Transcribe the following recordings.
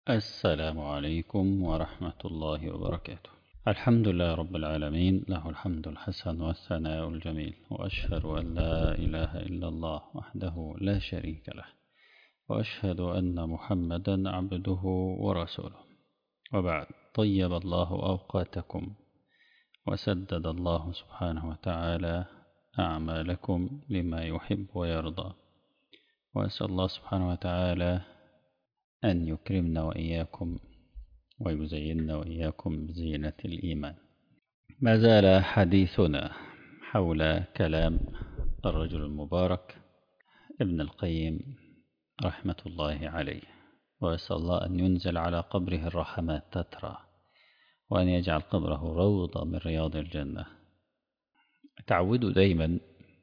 السلام عليكم ورحمة الله وبركاته الحمد لله رب العالمين له الحمد الحسن والثناء الجميل وأشهد أن لا إله إلا الله وحده لا شريك له وأشهد أن محمدا عبده ورسوله وبعد طيب الله أوقاتكم وسدد الله سبحانه وتعالى أعمالكم لما يحب ويرضى وأسأل الله سبحانه وتعالى أن يكرمنا وإياكم ويزيننا وإياكم بزينة الإيمان ما زال حديثنا حول كلام الرجل المبارك ابن القيم رحمة الله عليه وأسأل الله أن ينزل على قبره الرحمات تترى وأن يجعل قبره روضة من رياض الجنة تعودوا دايما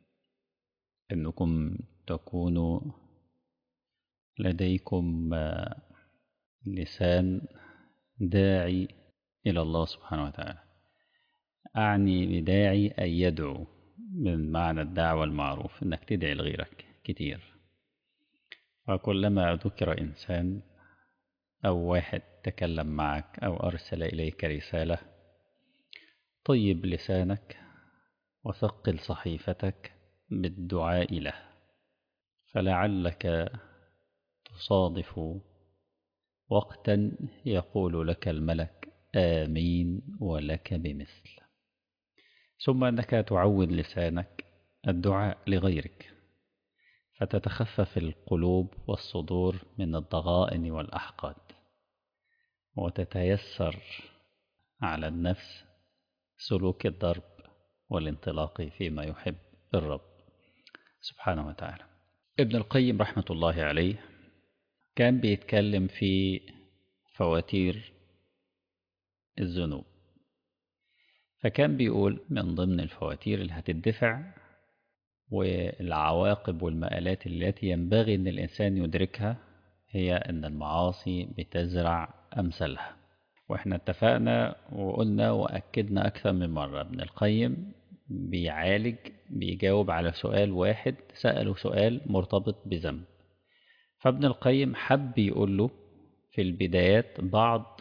أنكم تكونوا لديكم لسان داعي إلى الله سبحانه وتعالى أعني بداعي أن يدعو من معنى الدعوة المعروف أنك تدعي لغيرك كتير وكلما ذكر إنسان أو واحد تكلم معك أو أرسل إليك رسالة طيب لسانك وثقل صحيفتك بالدعاء له فلعلك تصادف وقتا يقول لك الملك آمين ولك بمثل ثم أنك تعود لسانك الدعاء لغيرك فتتخفف القلوب والصدور من الضغائن والأحقاد وتتيسر على النفس سلوك الضرب والانطلاق فيما يحب الرب سبحانه وتعالى ابن القيم رحمة الله عليه كان بيتكلم في فواتير الذنوب فكان بيقول من ضمن الفواتير اللي هتدفع والعواقب والمآلات التي ينبغي أن الإنسان يدركها هي أن المعاصي بتزرع أمثالها وإحنا اتفقنا وقلنا وأكدنا أكثر من مرة ابن القيم بيعالج بيجاوب على سؤال واحد سأله سؤال مرتبط بذنب فابن القيم حب يقول له في البدايات بعض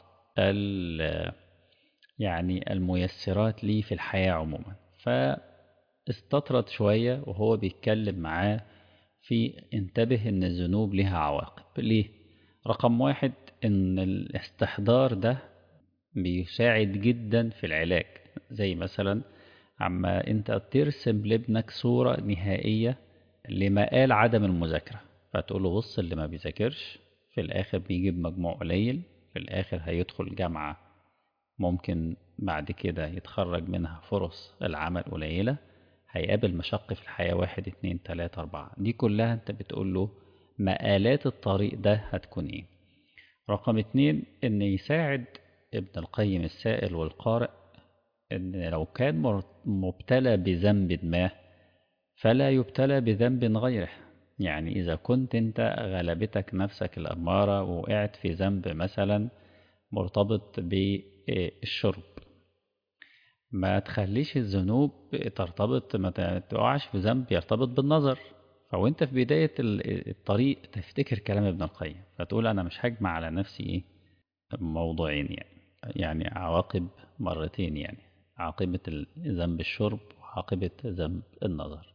يعني الميسرات لي في الحياة عموما فاستطرد شوية وهو بيتكلم معاه في انتبه ان الذنوب لها عواقب ليه رقم واحد ان الاستحضار ده بيساعد جدا في العلاج زي مثلا عما انت ترسم لابنك صورة نهائية لمقال عدم المذاكرة فتقول له بص اللي ما بيذاكرش في الآخر بيجيب مجموع قليل في الآخر هيدخل جامعة ممكن بعد كده يتخرج منها فرص العمل قليلة هيقابل مشق في الحياة واحد اتنين تلاتة أربعة دي كلها انت بتقول له مقالات الطريق ده هتكون ايه رقم اتنين ان يساعد ابن القيم السائل والقارئ ان لو كان مبتلى بذنب ما فلا يبتلى بذنب غيره يعني إذا كنت أنت غلبتك نفسك الأمارة وقعت في ذنب مثلا مرتبط بالشرب ما تخليش الذنوب ترتبط ما تقعش في ذنب يرتبط بالنظر فوانت في بداية الطريق تفتكر كلام ابن القيم فتقول أنا مش هجمع على نفسي إيه موضوعين يعني يعني عواقب مرتين يعني عاقبة ذنب الشرب وعاقبة ذنب النظر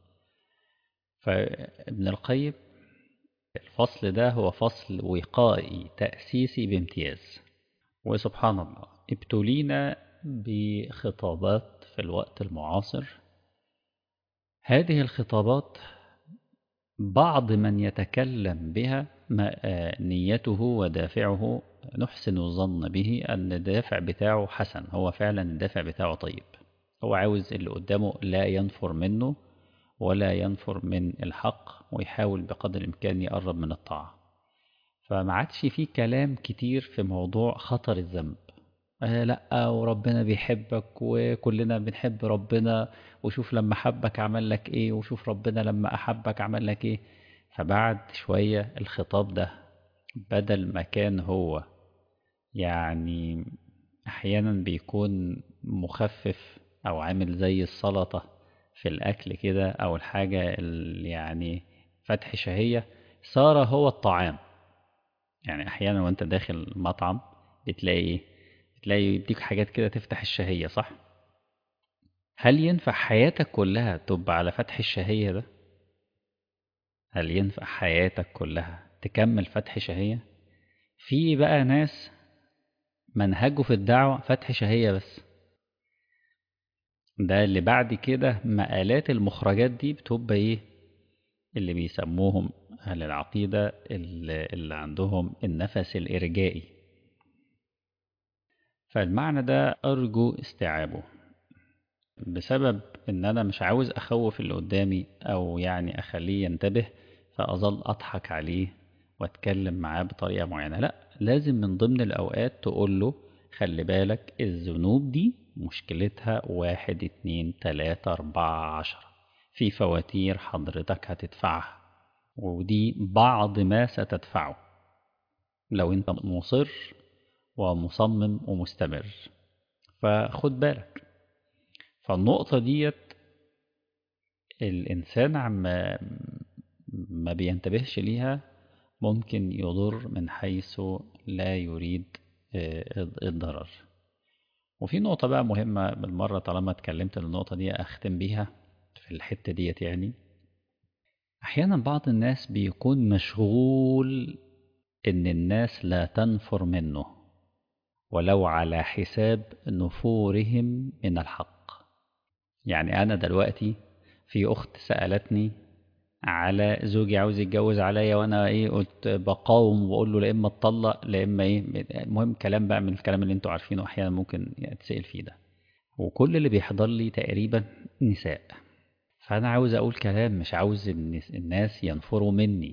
فابن القيم الفصل ده هو فصل وقائي تأسيسي بامتياز وسبحان الله ابتلينا بخطابات في الوقت المعاصر هذه الخطابات بعض من يتكلم بها نيته ودافعه نحسن الظن به أن الدافع بتاعه حسن هو فعلا الدافع بتاعه طيب هو عاوز اللي قدامه لا ينفر منه ولا ينفر من الحق ويحاول بقدر الإمكان يقرب من الطاعة فما عادش فيه كلام كتير في موضوع خطر الذنب آه لا وربنا بيحبك وكلنا بنحب ربنا وشوف لما حبك عمل لك ايه وشوف ربنا لما أحبك عمل لك ايه فبعد شوية الخطاب ده بدل ما كان هو يعني أحيانا بيكون مخفف أو عامل زي السلطة في الأكل كده أو الحاجة اللي يعني فتح شهية صار هو الطعام يعني أحيانا وأنت داخل مطعم بتلاقي إيه بتلاقي يديك حاجات كده تفتح الشهية صح هل ينفع حياتك كلها تبقى على فتح الشهية ده هل ينفع حياتك كلها تكمل فتح شهية في بقى ناس منهجه في الدعوة فتح شهية بس ده اللي بعد كده مقالات المخرجات دي بتبقى ايه اللي بيسموهم أهل العقيدة اللي, اللي عندهم النفس الإرجائي فالمعنى ده أرجو استيعابه بسبب إن أنا مش عاوز أخوف اللي قدامي أو يعني أخليه ينتبه فأظل أضحك عليه وأتكلم معاه بطريقة معينة لأ لازم من ضمن الأوقات تقول له خلي بالك الذنوب دي مشكلتها واحد اتنين تلاتة أربعة عشرة في فواتير حضرتك هتدفعها ودي بعض ما ستدفعه لو انت مصر ومصمم ومستمر فخد بالك فالنقطة ديت الإنسان عم ما بينتبهش ليها ممكن يضر من حيث لا يريد الضرر وفي نقطة بقى مهمة بالمرة طالما اتكلمت النقطة دي أختم بيها في الحتة ديت يعني أحيانا بعض الناس بيكون مشغول إن الناس لا تنفر منه ولو على حساب نفورهم من الحق يعني أنا دلوقتي في أخت سألتني على زوجي عاوز يتجوز عليا وانا ايه قلت بقاوم وبقول له لا اما اتطلق لا اما ايه المهم كلام بقى من الكلام اللي انتوا عارفينه احيانا ممكن يتسال فيه ده وكل اللي بيحضر لي تقريبا نساء فانا عاوز اقول كلام مش عاوز الناس ينفروا مني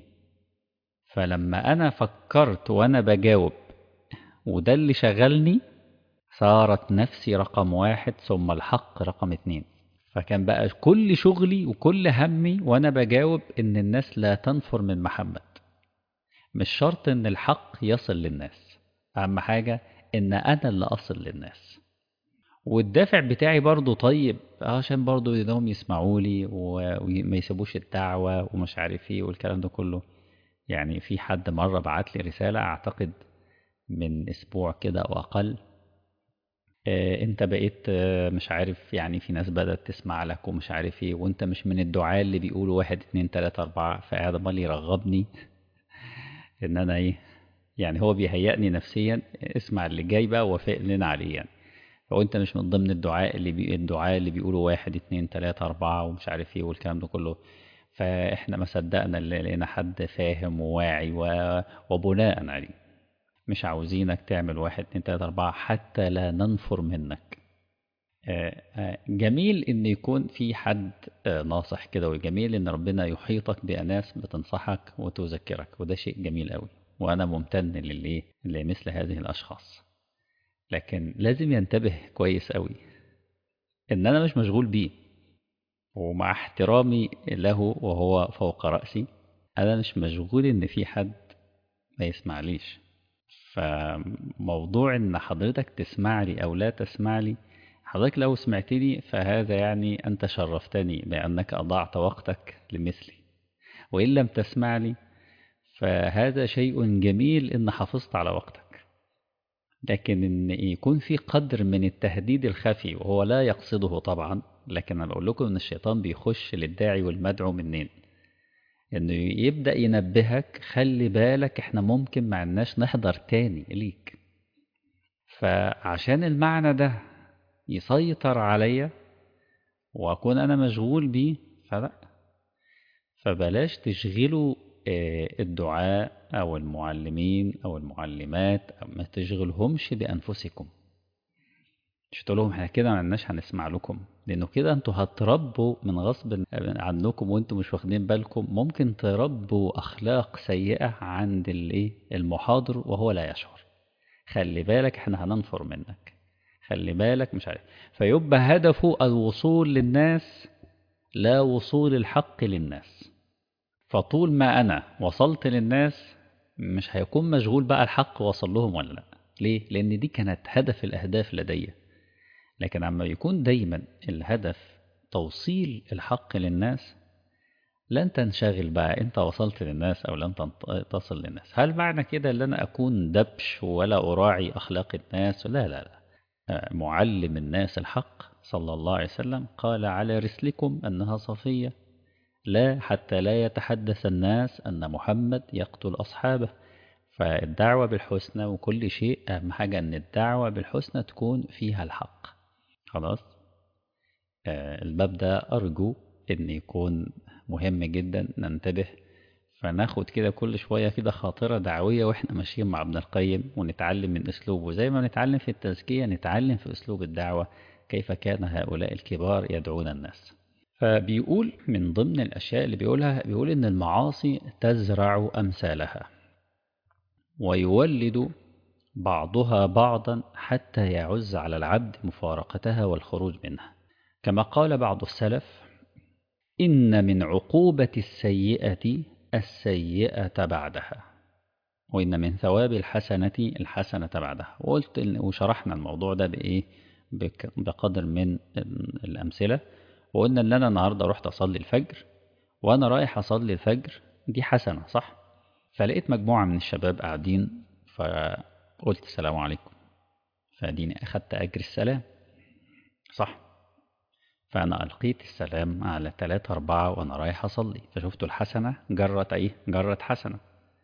فلما انا فكرت وانا بجاوب وده اللي شغلني صارت نفسي رقم واحد ثم الحق رقم اتنين فكان بقى كل شغلي وكل همي وانا بجاوب ان الناس لا تنفر من محمد مش شرط ان الحق يصل للناس اهم حاجة ان انا اللي اصل للناس والدافع بتاعي برضو طيب عشان برضو انهم يسمعوا لي وما يسيبوش الدعوة ومش عارف ايه والكلام ده كله يعني في حد مرة بعت لي رسالة اعتقد من اسبوع كده او اقل انت بقيت مش عارف يعني في ناس بدأت تسمع لك ومش عارف ايه وانت مش من الدعاء اللي بيقولوا واحد اتنين تلاتة اربعة فقاعد عمال يرغبني ان انا ايه يعني هو بيهيئني نفسيا اسمع اللي جاي بقى ووافق لنا عليه يعني لو انت مش من ضمن الدعاء اللي بي الدعاء اللي بيقولوا واحد اتنين تلاتة اربعة ومش عارف ايه والكلام ده كله فاحنا ما صدقنا اللي لقينا حد فاهم وواعي وبناء عليه مش عاوزينك تعمل واحد اتنين تلاتة أربعة حتى لا ننفر منك جميل إن يكون في حد ناصح كده وجميل إن ربنا يحيطك بأناس بتنصحك وتذكرك وده شيء جميل قوي وأنا ممتن للإيه لمثل هذه الأشخاص لكن لازم ينتبه كويس قوي إن أنا مش مشغول بيه ومع احترامي له وهو فوق رأسي أنا مش مشغول إن في حد ما يسمعليش فموضوع ان حضرتك تسمع لي او لا تسمع لي حضرتك لو سمعتني فهذا يعني انت شرفتني بانك اضعت وقتك لمثلي وان لم تسمع لي فهذا شيء جميل ان حافظت على وقتك لكن ان يكون في قدر من التهديد الخفي وهو لا يقصده طبعا لكن انا بقول لكم ان الشيطان بيخش للداعي والمدعو منين انه يبدأ ينبهك خلي بالك احنا ممكن ما عندناش نحضر تاني ليك فعشان المعنى ده يسيطر عليا واكون انا مشغول بيه فلا فبلاش تشغلوا الدعاء او المعلمين او المعلمات ما تشغلهمش بانفسكم مش تقول لهم احنا كده ما عندناش هنسمع لكم لانه كده انتوا هتربوا من غصب عنكم وانتوا مش واخدين بالكم ممكن تربوا اخلاق سيئه عند الايه المحاضر وهو لا يشعر خلي بالك احنا هننفر منك خلي بالك مش عارف فيبقى هدفه الوصول للناس لا وصول الحق للناس فطول ما انا وصلت للناس مش هيكون مشغول بقى الحق وصل لهم ولا لا ليه لان دي كانت هدف الاهداف لدي لكن عما يكون دايما الهدف توصيل الحق للناس لن تنشغل بقى انت وصلت للناس او لن تصل للناس هل معنى كده ان انا اكون دبش ولا اراعي اخلاق الناس لا لا لا معلم الناس الحق صلى الله عليه وسلم قال على رسلكم انها صفيه لا حتى لا يتحدث الناس ان محمد يقتل اصحابه فالدعوه بالحسنى وكل شيء اهم حاجه ان الدعوه بالحسنى تكون فيها الحق خلاص آه الباب ده ارجو ان يكون مهم جدا ننتبه فناخد كده كل شوية كده خاطرة دعوية واحنا ماشيين مع ابن القيم ونتعلم من اسلوبه زي ما نتعلم في التزكية نتعلم في اسلوب الدعوة كيف كان هؤلاء الكبار يدعون الناس فبيقول من ضمن الأشياء اللي بيقولها بيقول إن المعاصي تزرع أمثالها ويولد بعضها بعضا حتى يعز على العبد مفارقتها والخروج منها كما قال بعض السلف إن من عقوبة السيئة السيئة بعدها وإن من ثواب الحسنة الحسنة بعدها وقلت وشرحنا الموضوع ده بإيه بقدر من الأمثلة وقلنا إن أنا النهاردة رحت أصلي الفجر وأنا رايح أصلي الفجر دي حسنة صح فلقيت مجموعة من الشباب قاعدين فقلت السلام عليكم فديني أخدت أجر السلام صح فأنا ألقيت السلام على تلاتة أربعة وأنا رايح أصلي فشفت الحسنة جرت إيه جرت حسنة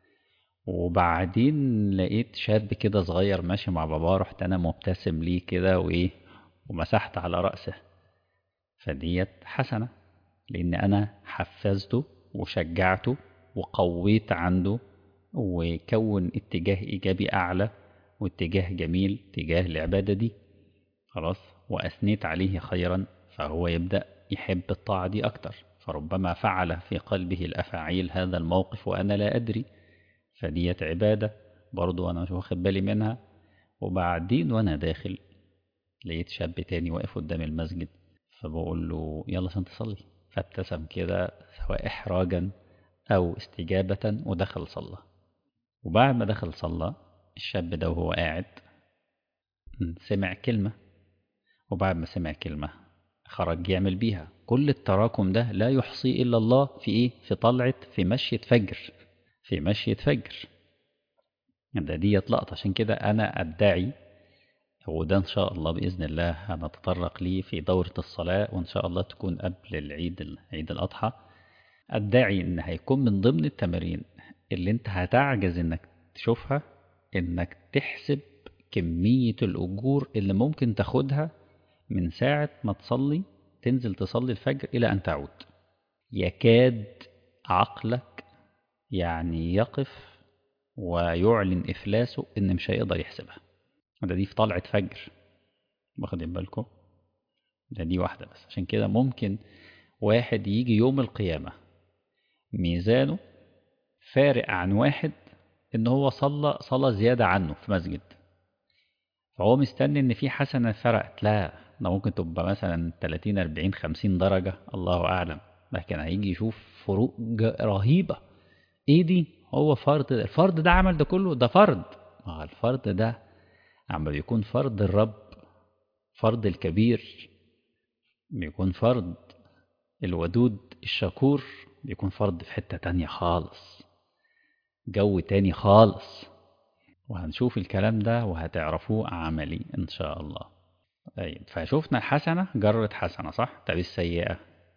وبعدين لقيت شاب كده صغير ماشي مع باباه رحت أنا مبتسم ليه كده وإيه ومسحت على رأسه فديت حسنة لأن أنا حفزته وشجعته وقويت عنده وكون اتجاه إيجابي أعلى واتجاه جميل تجاه العبادة دي خلاص وأثنيت عليه خيرا فهو يبدأ يحب الطاعة دي أكتر فربما فعل في قلبه الأفاعيل هذا الموقف وأنا لا أدري فديت عبادة برضو أنا مش واخد بالي منها وبعدين وأنا داخل لقيت شاب تاني واقف قدام المسجد فبقول له يلا عشان تصلي فابتسم كده سواء إحراجا أو استجابة ودخل صلى وبعد ما دخل صلى الشاب ده وهو قاعد سمع كلمة وبعد ما سمع كلمة خرج يعمل بيها كل التراكم ده لا يحصي إلا الله في إيه؟ في طلعة في مشية فجر في مشية فجر ده ديت لقطة عشان كده أنا أدعي وده إن شاء الله بإذن الله هنتطرق ليه في دورة الصلاة وإن شاء الله تكون قبل العيد عيد الأضحى أدعي إن هيكون من ضمن التمارين اللي أنت هتعجز إنك تشوفها إنك تحسب كمية الأجور اللي ممكن تاخدها من ساعة ما تصلي تنزل تصلي الفجر إلى أن تعود يكاد عقلك يعني يقف ويعلن إفلاسه إن مش هيقدر يحسبها ده دي في طلعة فجر واخدين بالكم ده دي واحدة بس عشان كده ممكن واحد يجي يوم القيامة ميزانه فارق عن واحد إن هو صلى صلاة زيادة عنه في مسجد فهو مستني إن في حسنة فرقت لا ده ممكن تبقى مثلا 30 40 50 درجة الله أعلم لكن هيجي يشوف فروق رهيبة إيه دي هو فرض الفرض ده عمل ده كله ده فرض ما الفرض ده عم بيكون فرض الرب فرض الكبير بيكون فرض الودود الشكور بيكون فرض في حتة تانية خالص جو تاني خالص وهنشوف الكلام ده وهتعرفوه عملي إن شاء الله طيب فشوفنا حسنة جرت حسنة صح طب السيئة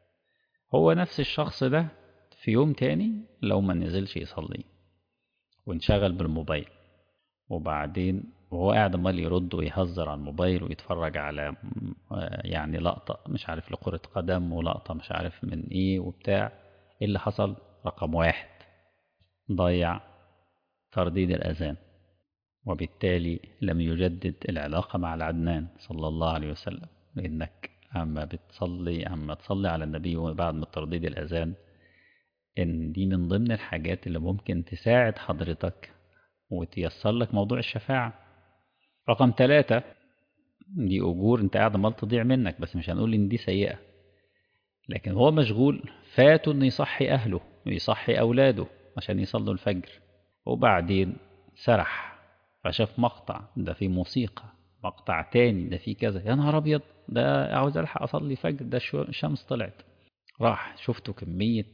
هو نفس الشخص ده في يوم تاني لو ما نزلش يصلي وانشغل بالموبايل وبعدين وهو قاعد امال يرد ويهزر على الموبايل ويتفرج على يعني لقطة مش عارف لكرة قدم ولقطة مش عارف من ايه وبتاع ايه اللي حصل رقم واحد ضيع ترديد الأذان وبالتالي لم يجدد العلاقة مع العدنان صلى الله عليه وسلم لأنك أما بتصلي أما تصلي على النبي وبعد ما ترديد الأذان إن دي من ضمن الحاجات اللي ممكن تساعد حضرتك وتيسر لك موضوع الشفاعة رقم ثلاثة دي أجور أنت قاعد عمال تضيع منك بس مش هنقول إن دي سيئة لكن هو مشغول فاته إنه يصحي أهله ويصحي أولاده عشان يصلوا الفجر وبعدين سرح فشاف مقطع ده في موسيقى مقطع تاني ده في كذا يا نهار أبيض ده عاوز ألحق أصلي فجر ده الشمس طلعت راح شفته كمية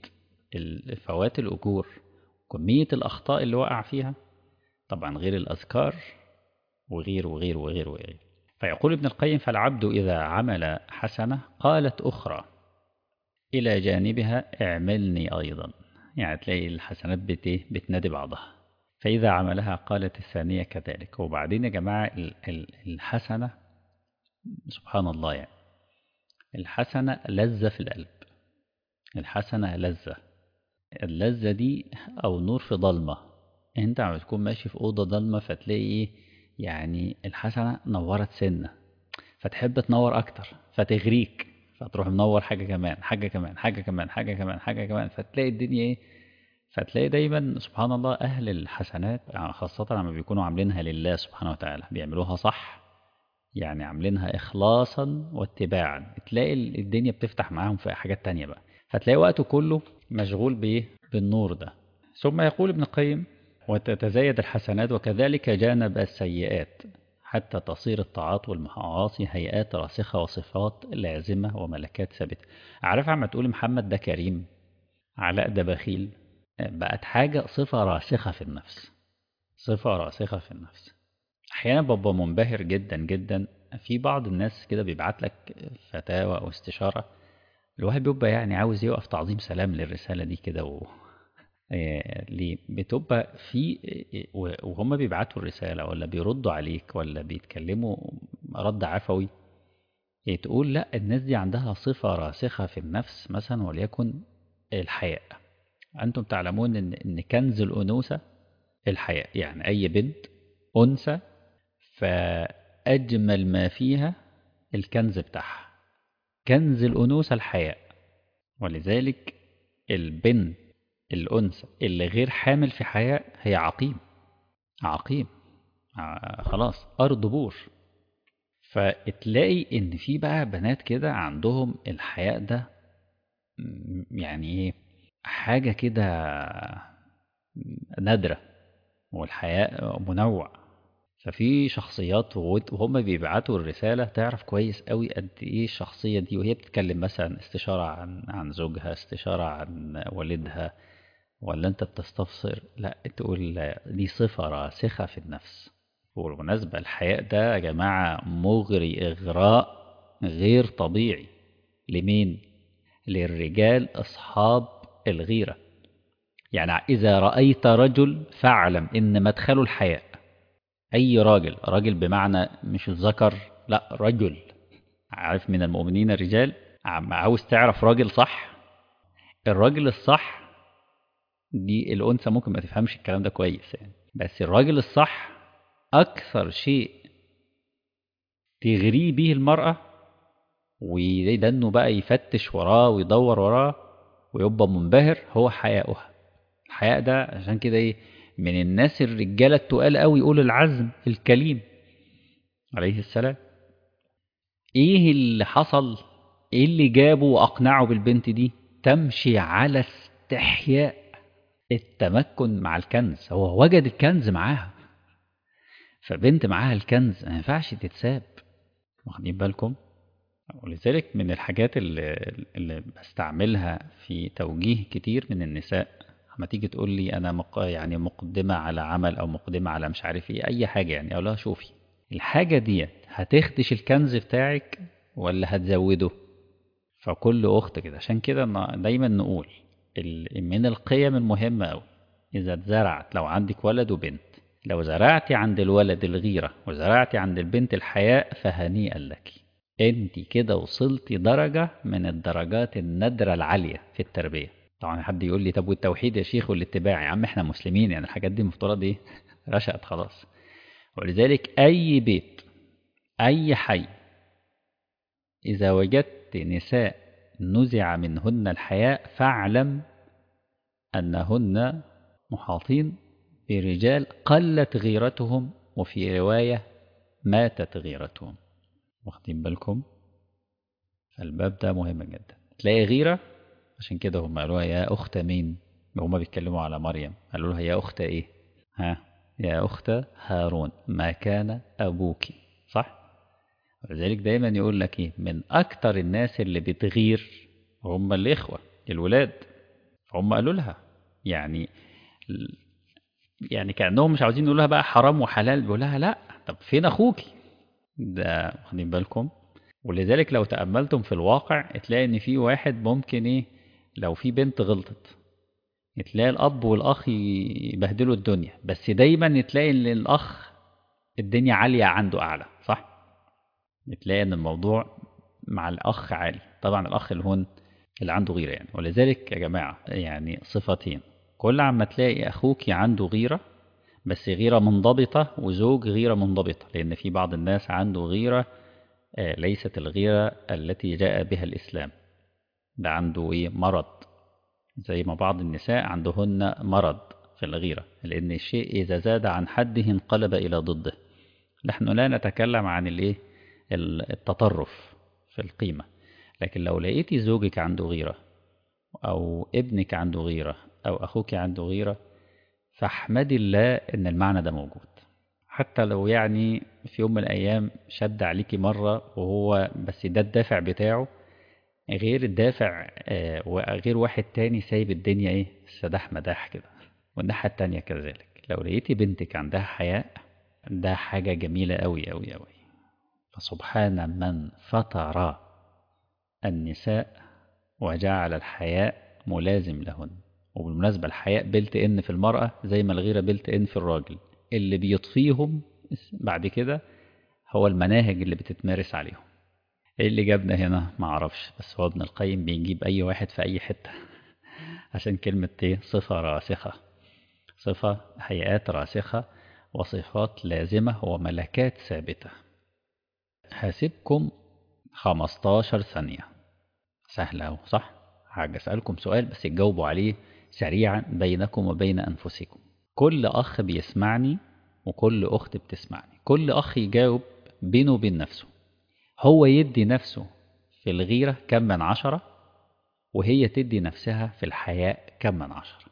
فوات الأجور كمية الأخطاء اللي وقع فيها طبعا غير الأذكار وغير وغير وغير وغير فيقول ابن القيم فالعبد إذا عمل حسنة قالت أخرى إلى جانبها اعملني أيضا يعني تلاقي الحسنات بت بتنادي بعضها فإذا عملها قالت الثانية كذلك وبعدين يا جماعة الحسنة سبحان الله يعني الحسنة لذة في القلب الحسنة لذة اللذة دي أو نور في ضلمة أنت عم تكون ماشي في أوضة ضلمة فتلاقي إيه يعني الحسنة نورت سنة فتحب تنور أكتر فتغريك فتروح منور حاجة كمان حاجة كمان حاجة كمان حاجة كمان حاجة كمان فتلاقي الدنيا إيه فتلاقي دايما سبحان الله أهل الحسنات خاصة لما بيكونوا عاملينها لله سبحانه وتعالى بيعملوها صح يعني عاملينها إخلاصا واتباعا تلاقي الدنيا بتفتح معاهم في حاجات تانية بقى فتلاقي وقته كله مشغول بإيه بالنور ده ثم يقول ابن القيم وتتزايد الحسنات وكذلك جانب السيئات حتى تصير الطاعات والمعاصي هيئات راسخة وصفات لازمة وملكات ثابتة عارف عم تقول محمد ده كريم علاء ده بخيل بقت حاجة صفة راسخة في النفس صفة راسخة في النفس أحيانا ببقى منبهر جدا جدا في بعض الناس كده بيبعت لك فتاوى أو استشارة الواحد بيبقى يعني عاوز يوقف تعظيم سلام للرسالة دي كده و... ليه بتبقى في وهم بيبعتوا الرسالة ولا بيردوا عليك ولا بيتكلموا رد عفوي تقول لا الناس دي عندها صفة راسخة في النفس مثلا وليكن الحياء أنتم تعلمون إن, إن كنز الأنوثة الحياء يعني أي بنت أنثى فأجمل ما فيها الكنز بتاعها كنز الأنوثة الحياء ولذلك البنت الأنثى اللي غير حامل في حياء هي عقيم عقيم خلاص أرض بور فتلاقي إن في بقى بنات كده عندهم الحياء ده يعني إيه حاجة كده نادرة والحياء منوع ففي شخصيات وهم بيبعتوا الرسالة تعرف كويس قوي قد ايه الشخصية دي وهي بتتكلم مثلا استشارة عن عن زوجها استشارة عن والدها ولا انت بتستفسر لا تقول دي صفة راسخة في النفس وبالمناسبة الحياء ده يا جماعة مغري إغراء غير طبيعي لمين؟ للرجال أصحاب الغيرة يعني إذا رأيت رجل فاعلم إن مدخله الحياء أي راجل راجل بمعنى مش الذكر لا رجل عارف من المؤمنين الرجال عاوز تعرف راجل صح الراجل الصح دي الأنثى ممكن ما تفهمش الكلام ده كويس يعني بس الراجل الصح أكثر شيء تغريه به المرأة وده إنه بقى يفتش وراه ويدور وراه ويبقى منبهر هو حياؤها الحياء ده عشان كده إيه من الناس الرجالة التقال قوي يقول العزم الكليم عليه السلام ايه اللي حصل ايه اللي جابه واقنعه بالبنت دي تمشي على استحياء التمكن مع الكنز هو وجد الكنز معاها فبنت معاها الكنز ما ينفعش تتساب واخدين بالكم ولذلك من الحاجات اللي, اللي بستعملها في توجيه كتير من النساء لما تيجي تقول لي انا مق... يعني مقدمه على عمل او مقدمه على مش عارف ايه اي حاجه يعني اقول لها شوفي الحاجه ديت هتخدش الكنز بتاعك ولا هتزوده فكل اخت كده عشان كده دايما نقول من القيم المهمه قوي اذا اتزرعت لو عندك ولد وبنت لو زرعتي عند الولد الغيره وزرعتي عند البنت الحياء فهنيئا لك انت كده وصلتي درجه من الدرجات النادره العاليه في التربيه طبعا حد يقول لي طب والتوحيد يا شيخ والاتباع يا عم احنا مسلمين يعني الحاجات دي مفترض ايه رشقت خلاص ولذلك اي بيت اي حي اذا وجدت نساء نزع منهن الحياء فاعلم انهن محاطين برجال قلت غيرتهم وفي روايه ماتت غيرتهم واخدين بالكم فالباب ده مهم جدا تلاقي غيره عشان كده هم قالوها يا أخت مين هم بيتكلموا على مريم قالوا لها يا أخت إيه ها يا أخت هارون ما كان أبوك صح ولذلك دايما يقول لك إيه من أكتر الناس اللي بتغير هم الإخوة الولاد هم قالوا لها يعني يعني كأنهم مش عاوزين يقولوا لها بقى حرام وحلال بيقول لها لا طب فين أخوكي ده واخدين بالكم ولذلك لو تأملتم في الواقع تلاقي إن في واحد ممكن إيه لو في بنت غلطت تلاقي الأب والأخ يبهدلوا الدنيا بس دايما تلاقي إن الأخ الدنيا عالية عنده أعلى صح؟ تلاقي إن الموضوع مع الأخ عالي طبعا الأخ اللي هون اللي عنده غيرة يعني ولذلك يا جماعة يعني صفتين كل عما تلاقي أخوك عنده غيرة بس غيرة منضبطة وزوج غيرة منضبطة لأن في بعض الناس عنده غيرة ليست الغيرة التي جاء بها الإسلام ده عنده إيه مرض زي ما بعض النساء عندهن مرض في الغيرة لأن الشيء إذا زاد عن حده انقلب إلى ضده نحن لا نتكلم عن الإيه التطرف في القيمة لكن لو لقيتي زوجك عنده غيرة أو ابنك عنده غيرة أو أخوك عنده غيرة فاحمدي الله إن المعنى ده موجود حتى لو يعني في يوم من الأيام شد عليكي مرة وهو بس ده الدافع بتاعه غير الدافع وغير واحد تاني سايب الدنيا ايه سداح مداح كده والناحية التانية كذلك لو لقيتي بنتك عندها حياء ده حاجة جميلة أوي أوي أوي فسبحان من فطر النساء وجعل الحياء ملازم لهن وبالمناسبة الحياء بلت إن في المرأة زي ما الغيرة بلت إن في الراجل اللي بيطفيهم بعد كده هو المناهج اللي بتتمارس عليهم ايه اللي جابنا هنا ما اعرفش بس هو ابن القيم بيجيب اي واحد في اي حتة عشان كلمة ايه صفة راسخة صفة هيئات راسخة وصفات لازمة وملكات ثابتة هسيبكم 15 ثانية سهلة اهو صح حاجة أسألكم سؤال بس تجاوبوا عليه سريعا بينكم وبين أنفسكم كل أخ بيسمعني وكل أخت بتسمعني كل أخ يجاوب بينه وبين نفسه هو يدي نفسه في الغيرة كم من عشرة وهي تدي نفسها في الحياء كم من عشرة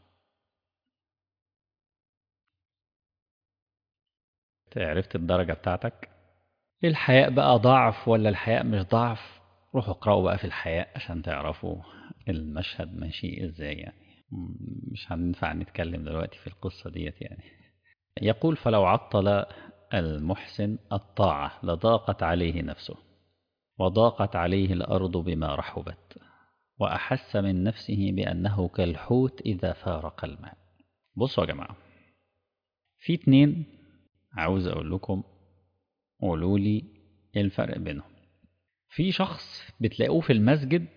عرفت الدرجة بتاعتك الحياء بقى ضعف ولا الحياء مش ضعف روحوا اقرأوا بقى في الحياء عشان تعرفوا المشهد ماشي ازاي يعني مش هننفع نتكلم دلوقتي في القصة ديت يعني يقول فلو عطل المحسن الطاعة لضاقت عليه نفسه وضاقت عليه الأرض بما رحبت وأحس من نفسه بأنه كالحوت إذا فارق الماء بصوا يا جماعة في اتنين عاوز أقول لكم قولوا لي إيه الفرق بينهم في شخص بتلاقوه في المسجد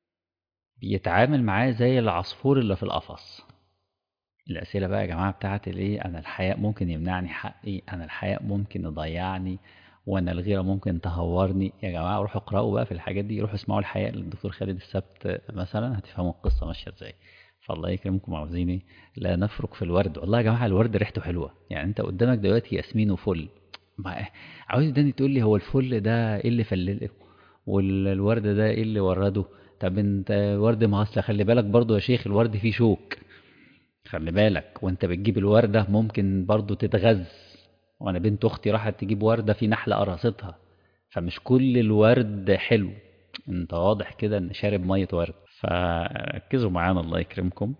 بيتعامل معاه زي العصفور اللي في القفص الأسئلة بقى يا جماعة بتاعت الإيه أنا الحياء ممكن يمنعني حقي أنا الحياء ممكن يضيعني وأنا الغيرة ممكن تهورني يا جماعة روحوا اقرأوا بقى في الحاجات دي روحوا اسمعوا الحياء للدكتور خالد السبت مثلا هتفهموا القصة ماشية إزاي فالله يكرمكم عاوزين ايه لا نفرك في الورد والله يا جماعة الورد ريحته حلوة يعني أنت قدامك دلوقتي ياسمين وفل ما عاوز داني تقول لي هو الفل ده ايه اللي فلله والورد ده ايه اللي ورده طب انت ورد معصلة خلي بالك برضو يا شيخ الورد فيه شوك خلي بالك وانت بتجيب الوردة ممكن برضو تتغذ وانا بنت اختي راحت تجيب وردة في نحلة قرصتها فمش كل الورد حلو انت واضح كده ان شارب مية ورد فركزوا معانا الله يكرمكم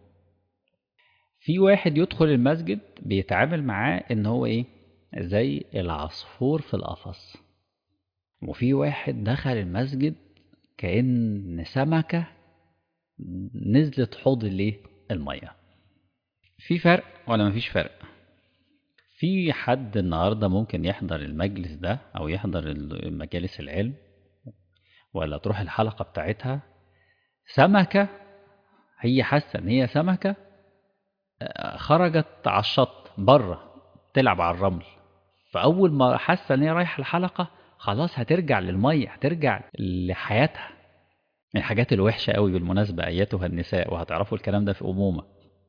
في واحد يدخل المسجد بيتعامل معاه ان هو ايه زي العصفور في القفص وفي واحد دخل المسجد كأن سمكة نزلت حوض الايه المية في فرق ولا مفيش فرق في حد النهاردة ممكن يحضر المجلس ده أو يحضر مجالس العلم ولا تروح الحلقة بتاعتها سمكة هي حاسة إن هي سمكة خرجت على الشط بره تلعب على الرمل فأول ما حاسة إن هي رايحة الحلقة خلاص هترجع للمية هترجع لحياتها من الحاجات الوحشة قوي بالمناسبة أيتها النساء وهتعرفوا الكلام ده في أمومة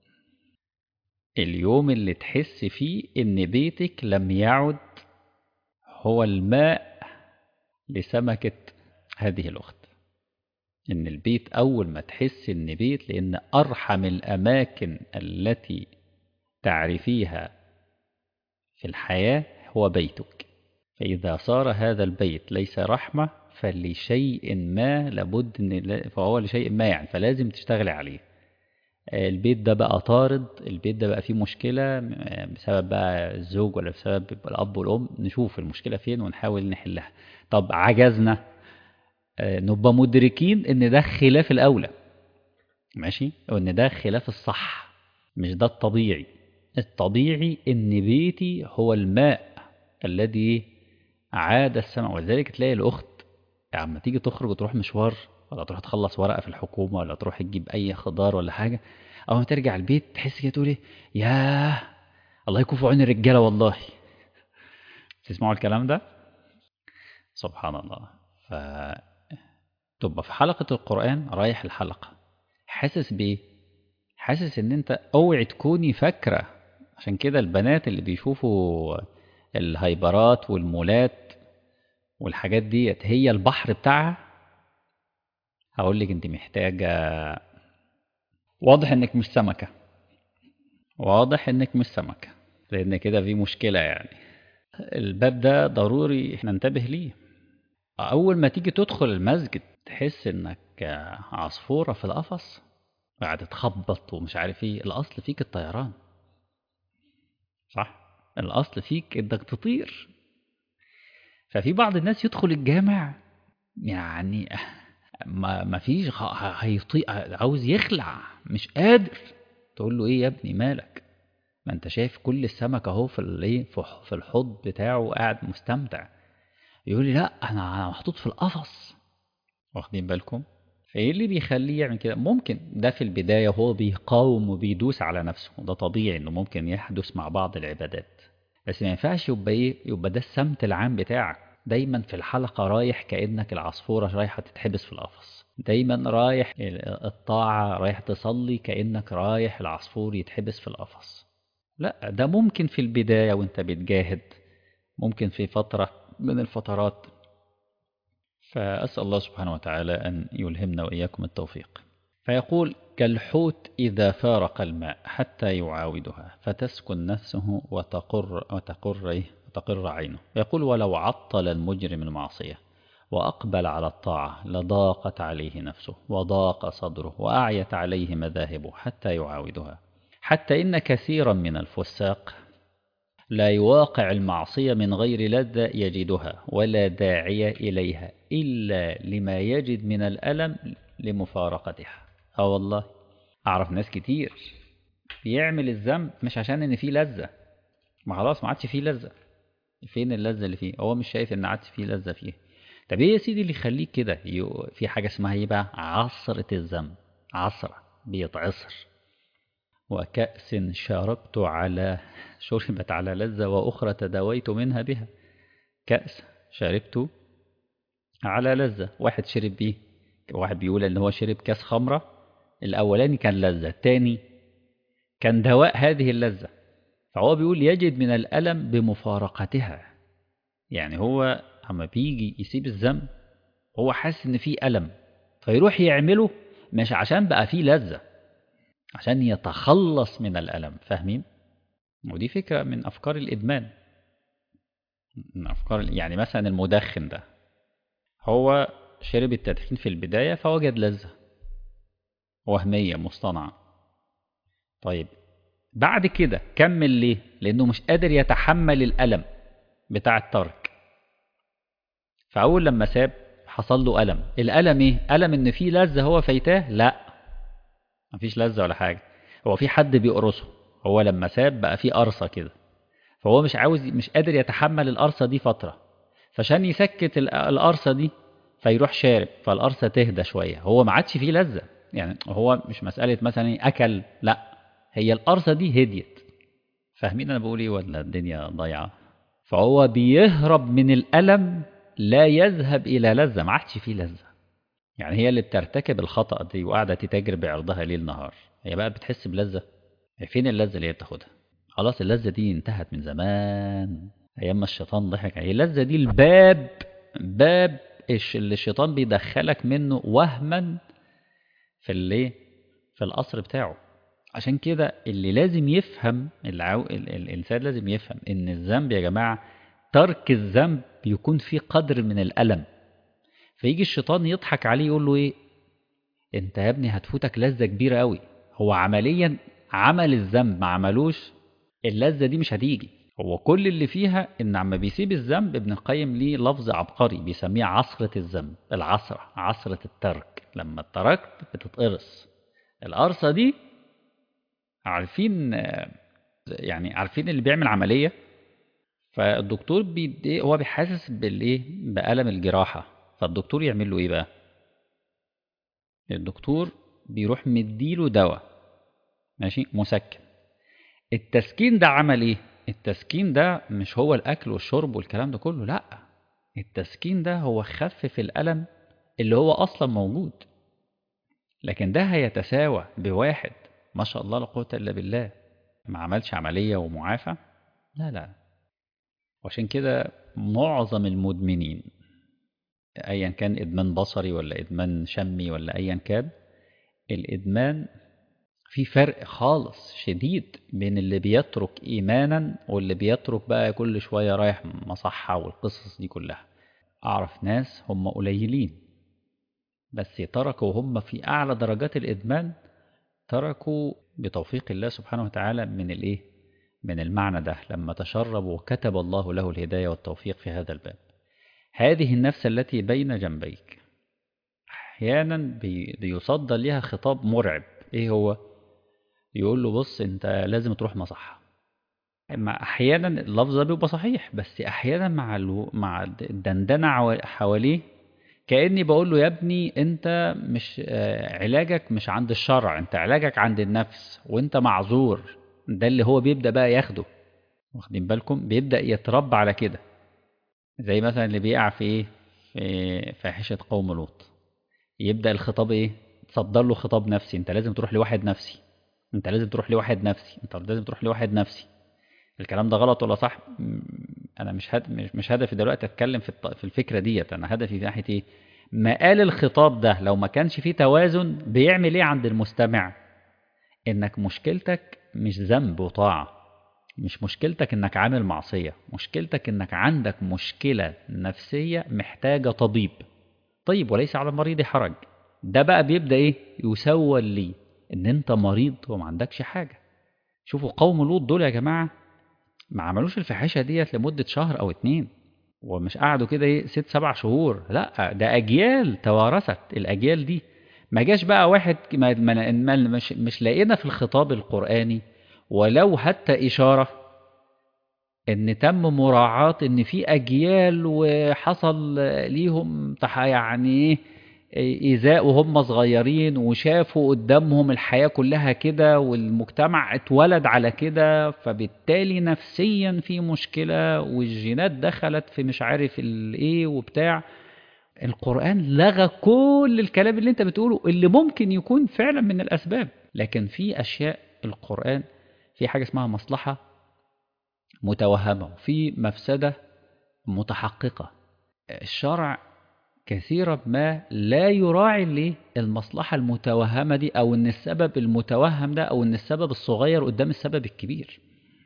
اليوم اللي تحس فيه إن بيتك لم يعد هو الماء لسمكة هذه الأخت إن البيت أول ما تحس إن بيت لأن أرحم الأماكن التي تعرفيها في الحياة هو بيتك فإذا صار هذا البيت ليس رحمة فلشيء ما لابد إن فهو لشيء ما يعني فلازم تشتغلي عليه البيت ده بقى طارد البيت ده بقى فيه مشكلة بسبب بقى الزوج ولا بسبب الأب والأم نشوف المشكلة فين ونحاول نحلها طب عجزنا نبقى مدركين إن ده خلاف الأولى ماشي وإن ده خلاف الصح مش ده الطبيعي الطبيعي إن بيتي هو الماء الذي عاد السماء ولذلك تلاقي الأخت عما يعني تيجي تخرج وتروح مشوار ولا تروح تخلص ورقة في الحكومة ولا تروح تجيب أي خضار ولا حاجة أول ما ترجع البيت تحس كده تقول إيه ياه الله يكون في عون الرجالة والله تسمعوا الكلام ده سبحان الله ف تبقى في حلقة القرآن رايح الحلقة حاسس بإيه؟ حاسس إن أنت أوعي تكوني فاكرة عشان كده البنات اللي بيشوفوا الهايبرات والمولات والحاجات ديت هي البحر بتاعها هقول لك انت محتاجة واضح انك مش سمكة واضح انك مش سمكة لان كده في مشكلة يعني الباب ده ضروري احنا ننتبه ليه اول ما تيجي تدخل المسجد تحس انك عصفورة في القفص قاعد تخبط ومش عارف ايه الاصل فيك الطيران صح الاصل فيك انك تطير ففي بعض الناس يدخل الجامع يعني ما ما فيش هيطيق عاوز يخلع مش قادر تقول له ايه يا ابني مالك ما انت شايف كل السمك اهو في الايه في الحوض بتاعه قاعد مستمتع يقول لي لا انا انا محطوط في القفص واخدين بالكم فايه اللي بيخليه يعمل كده ممكن ده في البدايه هو بيقاوم وبيدوس على نفسه وده طبيعي انه ممكن يحدث مع بعض العبادات بس ما ينفعش يبقى ايه يبقى ده السمت العام بتاعك دايما في الحلقة رايح كأنك العصفورة رايحة تتحبس في القفص دايما رايح الطاعة رايح تصلي كأنك رايح العصفور يتحبس في القفص لا ده ممكن في البداية وانت بتجاهد ممكن في فترة من الفترات فأسأل الله سبحانه وتعالى أن يلهمنا وإياكم التوفيق فيقول كالحوت إذا فارق الماء حتى يعاودها فتسكن نفسه وتقر, وتقر, وتقر عينه يقول ولو عطل المجرم المعصية وأقبل على الطاعة لضاقت عليه نفسه وضاق صدره وأعيت عليه مذاهبه حتى يعاودها حتى إن كثيرا من الفساق لا يواقع المعصية من غير لذة يجدها ولا داعي إليها إلا لما يجد من الألم لمفارقتها اه والله اعرف ناس كتير بيعمل الذنب مش عشان ان فيه لذة ما خلاص ما عادش فيه لذة فين اللذة اللي فيه هو مش شايف ان عادش فيه لذة فيه طب ايه يا سيدي اللي يخليك كده في حاجة اسمها ايه بقى عصرة الذنب عصرة بيتعصر وكأس شربت على شربت على لذة وأخرى تداويت منها بها كأس شربت على لذة واحد شرب بيه واحد بيقول ان هو شرب كاس خمرة الاولاني كان لذة الثاني كان دواء هذه اللذة فهو بيقول يجد من الألم بمفارقتها يعني هو اما بيجي يسيب الذنب هو حاسس ان فيه ألم فيروح يعمله مش عشان بقى فيه لذة عشان يتخلص من الألم فاهمين ودي فكرة من أفكار الإدمان من أفكار يعني مثلا المدخن ده هو شرب التدخين في البداية فوجد لذة وهمية مصطنعة طيب بعد كده كمل ليه لأنه مش قادر يتحمل الألم بتاع الترك فأول لما ساب حصل له ألم الألم إيه؟ ألم إن في لذة هو فايتاه لا مفيش لذة ولا حاجة هو في حد بيقرصه هو لما ساب بقى في قرصة كده فهو مش عاوز مش قادر يتحمل القرصة دي فترة فعشان يسكت القرصة دي فيروح شارب فالقرصة تهدى شوية هو ما عادش فيه لذة يعني هو مش مسألة مثلا أكل لا هي القرصة دي هديت فاهمين أنا بقول إيه ولا الدنيا ضايعة فهو بيهرب من الألم لا يذهب إلى لذة ما عادش فيه لذة يعني هي اللي بترتكب الخطأ دي وقاعدة تتاجر بعرضها ليل نهار هي بقى بتحس بلذة فين اللذة اللي هي بتاخدها خلاص اللذة دي انتهت من زمان أيام ما الشيطان ضحك هي اللذة دي الباب باب اللي الشيطان بيدخلك منه وهما في اللي في القصر بتاعه عشان كده اللي لازم يفهم العو... الإنسان لازم يفهم إن الذنب يا جماعة ترك الذنب يكون فيه قدر من الألم فيجي الشيطان يضحك عليه يقول له إيه أنت يا ابني هتفوتك لذة كبيرة قوي هو عمليا عمل الذنب ما عملوش اللذة دي مش هتيجي هو كل اللي فيها ان عما بيسيب الذنب ابن القيم ليه لفظ عبقري بيسميه عصرة الذنب العصرة عصرة الترك لما تركت بتتقرص القرصة دي عارفين يعني عارفين اللي بيعمل عملية فالدكتور بيدي هو بيحاسس بالايه بألم الجراحة فالدكتور يعمل له ايه بقى الدكتور بيروح مديله دواء ماشي مسكن التسكين ده عمل ايه التسكين ده مش هو الاكل والشرب والكلام ده كله لا التسكين ده هو خفف الالم اللي هو اصلا موجود لكن ده هيتساوى بواحد ما شاء الله لا قوه الا بالله ما عملش عمليه ومعافى لا لا وعشان كده معظم المدمنين ايا كان ادمان بصري ولا ادمان شمي ولا ايا كان الادمان في فرق خالص شديد بين اللي بيترك ايمانا واللي بيترك بقى كل شويه رايح مصحه والقصص دي كلها اعرف ناس هم قليلين بس تركوا هم في اعلى درجات الادمان تركوا بتوفيق الله سبحانه وتعالى من الايه من المعنى ده لما تشرب وكتب الله له الهدايه والتوفيق في هذا الباب هذه النفس التي بين جنبيك احيانا بي بيصدر لها خطاب مرعب ايه هو يقول له بص انت لازم تروح مصحة مع احيانا اللفظ ده بيبقى صحيح بس احيانا مع الو... مع الدندنه حواليه كاني بقول له يا ابني انت مش علاجك مش عند الشرع انت علاجك عند النفس وانت معذور ده اللي هو بيبدا بقى ياخده واخدين بالكم بيبدا يتربى على كده زي مثلا اللي بيقع في ايه في فاحشه قوم لوط يبدا الخطاب ايه تصدر له خطاب نفسي انت لازم تروح لواحد نفسي انت لازم تروح لواحد نفسي انت لازم تروح لواحد نفسي الكلام ده غلط ولا صح انا مش هد... مش, مش هدفي دلوقتي اتكلم في الط... في الفكره ديت انا هدفي في ناحيه ايه مقال الخطاب ده لو ما كانش فيه توازن بيعمل ايه عند المستمع انك مشكلتك مش ذنب وطاعه مش مشكلتك انك عامل معصيه مشكلتك انك عندك مشكله نفسيه محتاجه طبيب طيب وليس على المريض حرج ده بقى بيبدا ايه يسول لي ان انت مريض وما عندكش حاجه شوفوا قوم لوط دول يا جماعه ما عملوش الفحاشه ديت لمده شهر او اتنين ومش قعدوا كده ايه ست سبع شهور لا ده اجيال توارثت الاجيال دي ما جاش بقى واحد ما ما ما مش, مش لاقينا في الخطاب القراني ولو حتى اشاره ان تم مراعاه ان في اجيال وحصل ليهم يعني ايه إيذاء وهم صغيرين وشافوا قدامهم الحياة كلها كده والمجتمع اتولد على كده فبالتالي نفسيا في مشكلة والجينات دخلت في مش عارف الايه وبتاع القرآن لغى كل الكلام اللي انت بتقوله اللي ممكن يكون فعلا من الأسباب لكن في أشياء القرآن في حاجة اسمها مصلحة متوهمة وفي مفسدة متحققة الشرع كثيرا ما لا يراعي ليه المصلحة المتوهمة دي أو إن السبب المتوهم ده أو إن السبب الصغير قدام السبب الكبير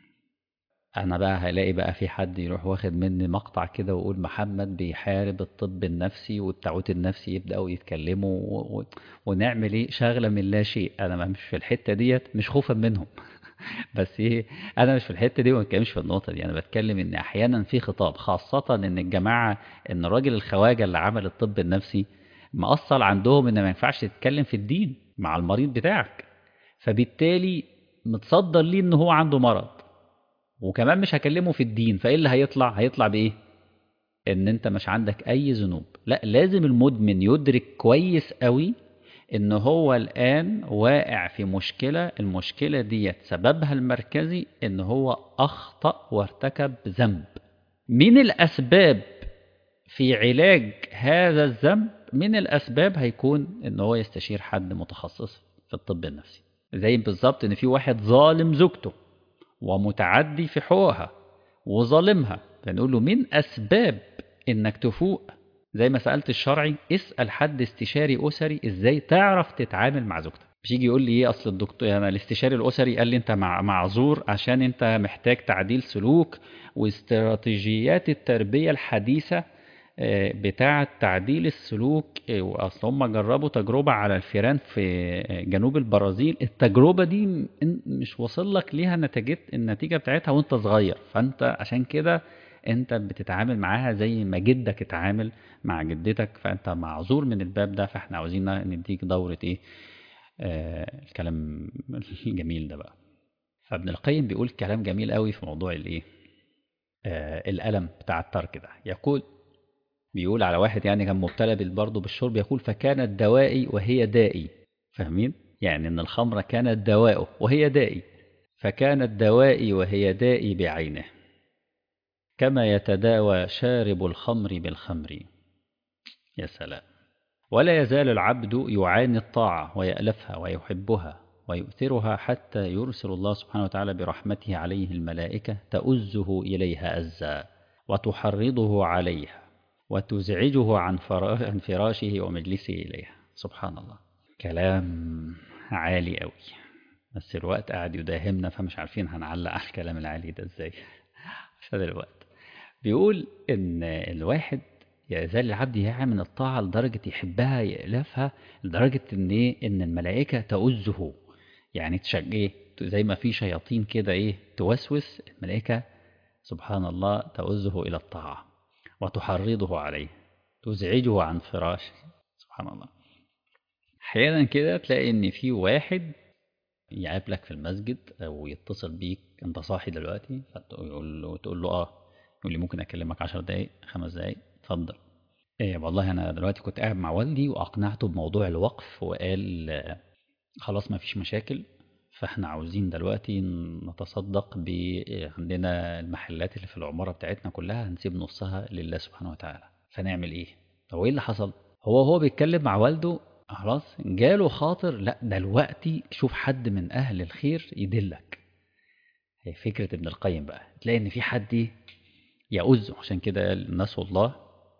أنا بقى هلاقي بقى في حد يروح واخد مني مقطع كده ويقول محمد بيحارب الطب النفسي والتعوت النفسي يبدأوا يتكلموا و... و... ونعمل إيه شغلة من لا شيء أنا مش في الحتة ديت مش خوفا منهم بس ايه انا مش في الحته دي وما بتكلمش في النقطه دي انا بتكلم ان احيانا في خطاب خاصه ان الجماعه ان الراجل الخواجه اللي عمل الطب النفسي مأصل عندهم ان ما ينفعش تتكلم في الدين مع المريض بتاعك فبالتالي متصدر ليه ان هو عنده مرض وكمان مش هكلمه في الدين فايه اللي هيطلع هيطلع بايه ان انت مش عندك اي ذنوب لا لازم المدمن يدرك كويس قوي ان هو الان واقع في مشكله المشكله ديت سببها المركزي ان هو اخطا وارتكب ذنب من الاسباب في علاج هذا الذنب من الاسباب هيكون ان هو يستشير حد متخصص في الطب النفسي زي بالظبط ان في واحد ظالم زوجته ومتعدي في حقوقها وظالمها فنقول له من اسباب انك تفوق زي ما سالت الشرعي اسال حد استشاري اسري ازاي تعرف تتعامل مع زوجتك مش يجي يقول لي ايه اصل الدكتور انا الاستشاري الاسري قال لي انت مع معذور عشان انت محتاج تعديل سلوك واستراتيجيات التربيه الحديثه بتاعة تعديل السلوك وأصل هم جربوا تجربة على الفيران في جنوب البرازيل التجربة دي مش واصل لك ليها نتيجة النتيجة بتاعتها وانت صغير فانت عشان كده انت بتتعامل معاها زي ما جدك اتعامل مع جدتك فانت معذور من الباب ده فاحنا عاوزين نديك دورة ايه آه الكلام الجميل ده بقى فابن القيم بيقول كلام جميل قوي في موضوع الايه آه الألم بتاع الترك ده يقول بيقول على واحد يعني كان مبتلى برضه بالشرب يقول فكانت دوائي وهي دائي فاهمين يعني ان الخمرة كانت دواءه وهي دائي فكانت دوائي وهي دائي بعينه كما يتداوى شارب الخمر بالخمر يا سلام ولا يزال العبد يعاني الطاعة ويألفها ويحبها ويؤثرها حتى يرسل الله سبحانه وتعالى برحمته عليه الملائكة تؤزه إليها أزا وتحرضه عليها وتزعجه عن فراشه ومجلسه إليها سبحان الله كلام عالي قوي بس الوقت قاعد يداهمنا فمش عارفين هنعلق على الكلام العالي ده ازاي عشان الوقت بيقول ان الواحد يزال العبد يعمل الطاعة لدرجة يحبها يألفها لدرجة ان ايه ان الملائكة تؤزه يعني تشجيه زي ما في شياطين كده ايه توسوس الملائكة سبحان الله تؤزه إلى الطاعة وتحرضه عليه تزعجه عن فراشه سبحان الله احيانا كده تلاقي ان في واحد يقابلك في المسجد او يتصل بيك انت صاحي دلوقتي فتقول له تقول له اه يقول لي ممكن اكلمك 10 دقايق خمس دقايق اتفضل إيه والله انا دلوقتي كنت قاعد مع والدي واقنعته بموضوع الوقف وقال آه خلاص ما فيش مشاكل فاحنا عاوزين دلوقتي نتصدق ب عندنا المحلات اللي في العمارة بتاعتنا كلها هنسيب نصها لله سبحانه وتعالى فنعمل ايه هو ايه اللي حصل هو هو بيتكلم مع والده خلاص جاله خاطر لا دلوقتي شوف حد من اهل الخير يدلك هي فكرة ابن القيم بقى تلاقي ان في حد يؤذ عشان كده نسوا الله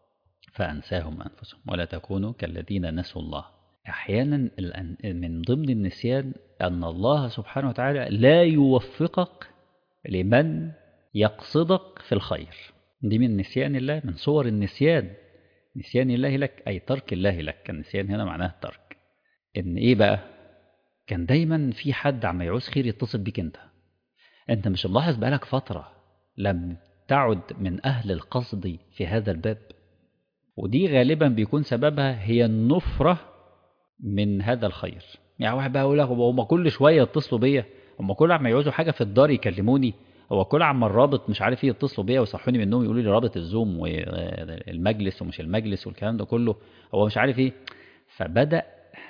فأنساهم أنفسهم ولا تكونوا كالذين نسوا الله أحيانا من ضمن النسيان أن الله سبحانه وتعالى لا يوفقك لمن يقصدك في الخير دي من نسيان الله من صور النسيان نسيان الله لك أي ترك الله لك النسيان هنا معناه الترك إن إيه بقى كان دايما في حد عم يعوز خير يتصل بيك أنت أنت مش ملاحظ بقالك فترة لم تعد من أهل القصد في هذا الباب ودي غالبا بيكون سببها هي النفرة من هذا الخير يعني واحد بقى يقول لك هم كل شويه يتصلوا بيا هم كل عم يعوزوا حاجه في الدار يكلموني هو كل عم الرابط مش عارف ايه يتصلوا بيا ويصحوني من النوم يقولوا لي رابط الزوم والمجلس ومش المجلس والكلام ده كله هو مش عارف ايه فبدا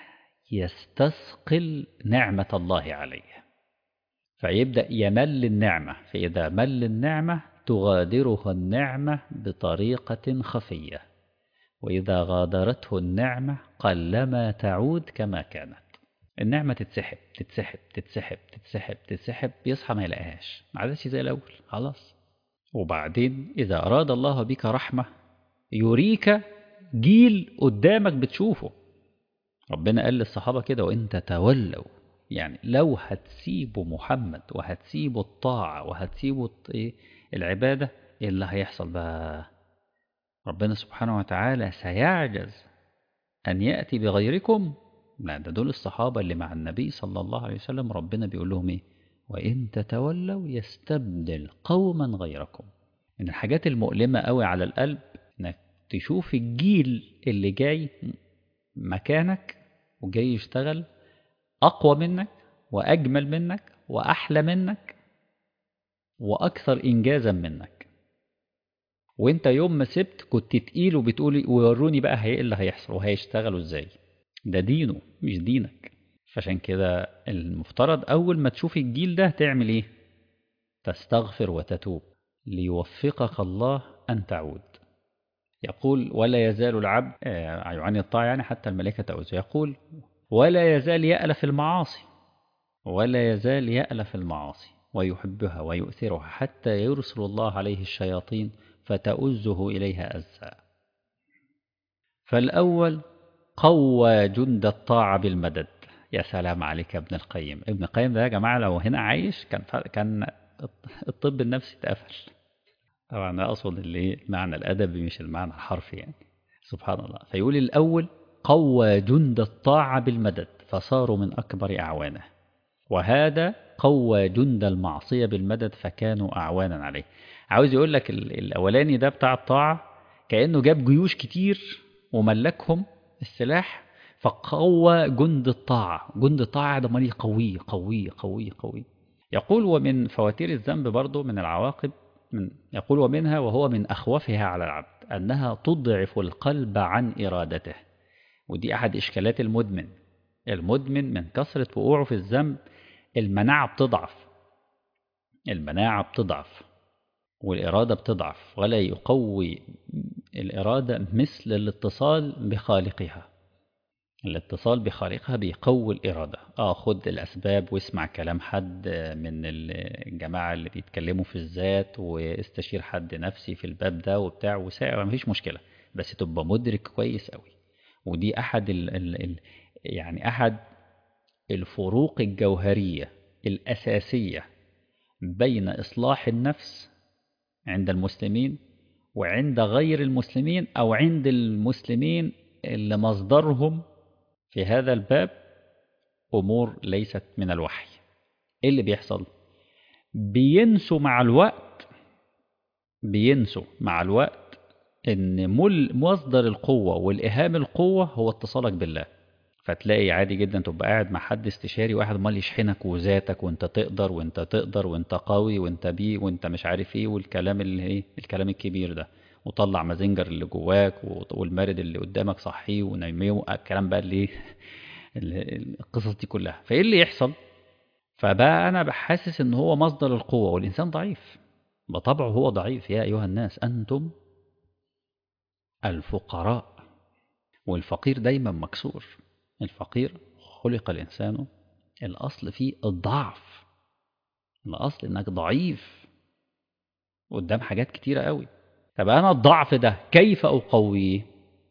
يستثقل نعمه الله عليه فيبدا يمل النعمه فاذا مل النعمه تغادرها النعمه بطريقه خفيه وإذا غادرته النعمة قلما تعود كما كانت النعمة تتسحب تتسحب تتسحب تتسحب تتسحب يصحى ما يلاقيهاش ما عادش زي الأول خلاص وبعدين إذا أراد الله بك رحمة يريك جيل قدامك بتشوفه ربنا قال للصحابة كده وإن تتولوا يعني لو هتسيبوا محمد وهتسيبوا الطاعة وهتسيبوا العبادة إيه اللي هيحصل بقى ربنا سبحانه وتعالى سيعجز أن يأتي بغيركم لا ده دول الصحابة اللي مع النبي صلى الله عليه وسلم ربنا بيقول لهم إيه وإن تتولوا يستبدل قوما غيركم من الحاجات المؤلمة قوي على القلب إنك تشوف الجيل اللي جاي مكانك وجاي يشتغل أقوى منك وأجمل منك وأحلى منك وأكثر إنجازا منك وانت يوم ما سبت كنت تقيل وبتقولي ووروني بقى هي اللي هيحصل وهيشتغلوا ازاي ده دينه مش دينك فعشان كده المفترض اول ما تشوف الجيل ده تعمل ايه تستغفر وتتوب ليوفقك الله ان تعود يقول ولا يزال العبد يعاني الطاعة يعني حتى الملائكة تعوز يقول ولا يزال يألف المعاصي ولا يزال يألف المعاصي ويحبها ويؤثرها حتى يرسل الله عليه الشياطين فتؤزه إليها أزا فالأول قوى جند الطاعة بالمدد يا سلام عليك يا ابن القيم ابن القيم ده يا جماعة لو هنا عايش كان كان الطب النفسي اتقفل طبعا أنا أقصد اللي المعنى الأدبي مش المعنى الحرفي يعني سبحان الله فيقول الأول قوى جند الطاعة بالمدد فصاروا من أكبر أعوانه وهذا قوى جند المعصية بالمدد فكانوا أعوانا عليه عاوز يقول لك الأولاني ده بتاع الطاعة كأنه جاب جيوش كتير وملكهم السلاح فقوى جند الطاعة جند الطاعة ده مالي قوي قوي قوي قوي يقول ومن فواتير الذنب برضه من العواقب من يقول ومنها وهو من أخوفها على العبد أنها تضعف القلب عن إرادته ودي أحد إشكالات المدمن المدمن من كثرة وقوعه في الذنب المناعة بتضعف المناعة بتضعف والإرادة بتضعف ولا يقوي الإرادة مثل الاتصال بخالقها الاتصال بخالقها بيقوي الإرادة آه خد الأسباب واسمع كلام حد من الجماعة اللي بيتكلموا في الذات واستشير حد نفسي في الباب ده وبتاع وسائل مفيش مشكلة بس تبقى مدرك كويس قوي ودي أحد ال ال ال يعني أحد الفروق الجوهرية الأساسية بين إصلاح النفس عند المسلمين وعند غير المسلمين أو عند المسلمين اللي مصدرهم في هذا الباب أمور ليست من الوحي إيه اللي بيحصل؟ بينسوا مع الوقت بينسوا مع الوقت إن مصدر القوة والإهام القوة هو اتصالك بالله فتلاقي عادي جدا تبقى قاعد مع حد استشاري واحد امال يشحنك وذاتك وانت تقدر وانت تقدر وانت قوي وانت بيه وانت مش عارف ايه والكلام اللي ايه الكلام الكبير ده وطلع مازنجر اللي جواك والمارد اللي قدامك صحيه ونيميه الكلام بقى اللي القصص دي كلها فايه اللي يحصل فبقى انا بحاسس ان هو مصدر القوه والانسان ضعيف بطبعه هو ضعيف يا ايها الناس انتم الفقراء والفقير دايما مكسور الفقير خلق الإنسان الأصل فيه الضعف الأصل إنك ضعيف قدام حاجات كتيرة قوي طب أنا الضعف ده كيف أقويه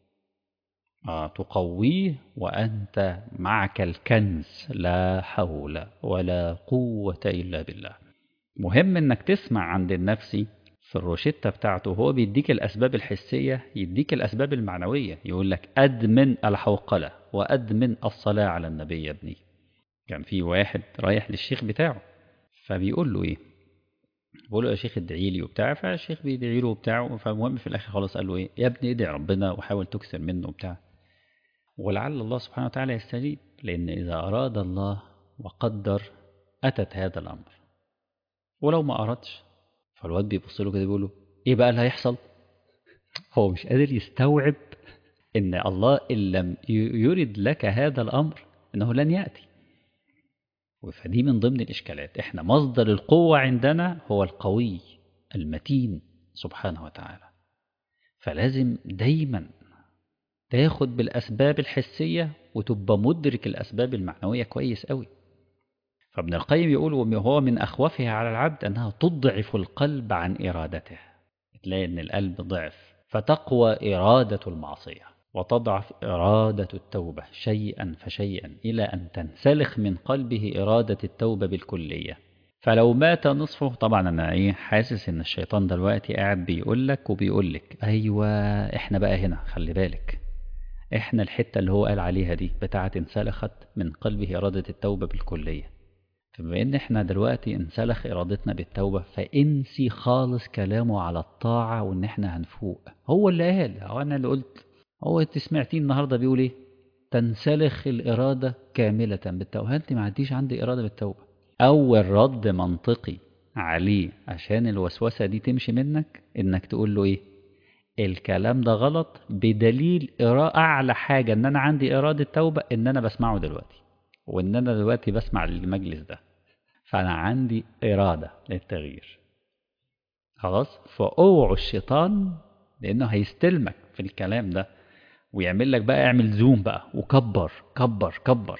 آه تقويه وأنت معك الكنز لا حول ولا قوة إلا بالله مهم إنك تسمع عند النفسي في الروشتة بتاعته هو بيديك الأسباب الحسية يديك الأسباب المعنوية يقول لك أدمن الحوقلة وأدمن الصلاة على النبي يا ابني كان في واحد رايح للشيخ بتاعه فبيقول له إيه بيقول له يا شيخ ادعي لي وبتاع فالشيخ بيدعي له وبتاع فالمهم في الآخر خلاص قال له إيه يا ابني ادعي ربنا وحاول تكثر منه وبتاع ولعل الله سبحانه وتعالى يستجيب لأن إذا أراد الله وقدر أتت هذا الأمر ولو ما أردش فالواد بيبص له كده بيقول له ايه بقى اللي هيحصل هو مش قادر يستوعب ان الله ان لم يرد لك هذا الامر انه لن ياتي فدي من ضمن الاشكالات احنا مصدر القوه عندنا هو القوي المتين سبحانه وتعالى فلازم دايما تاخد بالاسباب الحسيه وتبقى مدرك الاسباب المعنويه كويس قوي فابن القيم يقول وهو من أخوفها على العبد أنها تضعف القلب عن إرادته تلاقي أن القلب ضعف فتقوى إرادة المعصية وتضعف إرادة التوبة شيئا فشيئا إلى أن تنسلخ من قلبه إرادة التوبة بالكلية فلو مات نصفه طبعا أنا إيه حاسس إن الشيطان دلوقتي قاعد بيقول لك وبيقول لك أيوة إحنا بقى هنا خلي بالك إحنا الحتة اللي هو قال عليها دي بتاعة انسلخت من قلبه إرادة التوبة بالكلية فبما ان احنا دلوقتي انسلخ ارادتنا بالتوبة فانسي خالص كلامه على الطاعة وان احنا هنفوق هو اللي قال هو انا اللي قلت هو انت سمعتيه النهاردة بيقول ايه تنسلخ الارادة كاملة بالتوبة انت ما عنديش عندي ارادة بالتوبة اول رد منطقي عليه عشان الوسوسة دي تمشي منك انك تقول له ايه الكلام ده غلط بدليل اعلى حاجة ان انا عندي ارادة توبة ان انا بسمعه دلوقتي وان انا دلوقتي بسمع المجلس ده فأنا عندي إرادة للتغيير خلاص فأوعوا الشيطان لأنه هيستلمك في الكلام ده ويعمل لك بقى اعمل زوم بقى وكبر كبر كبر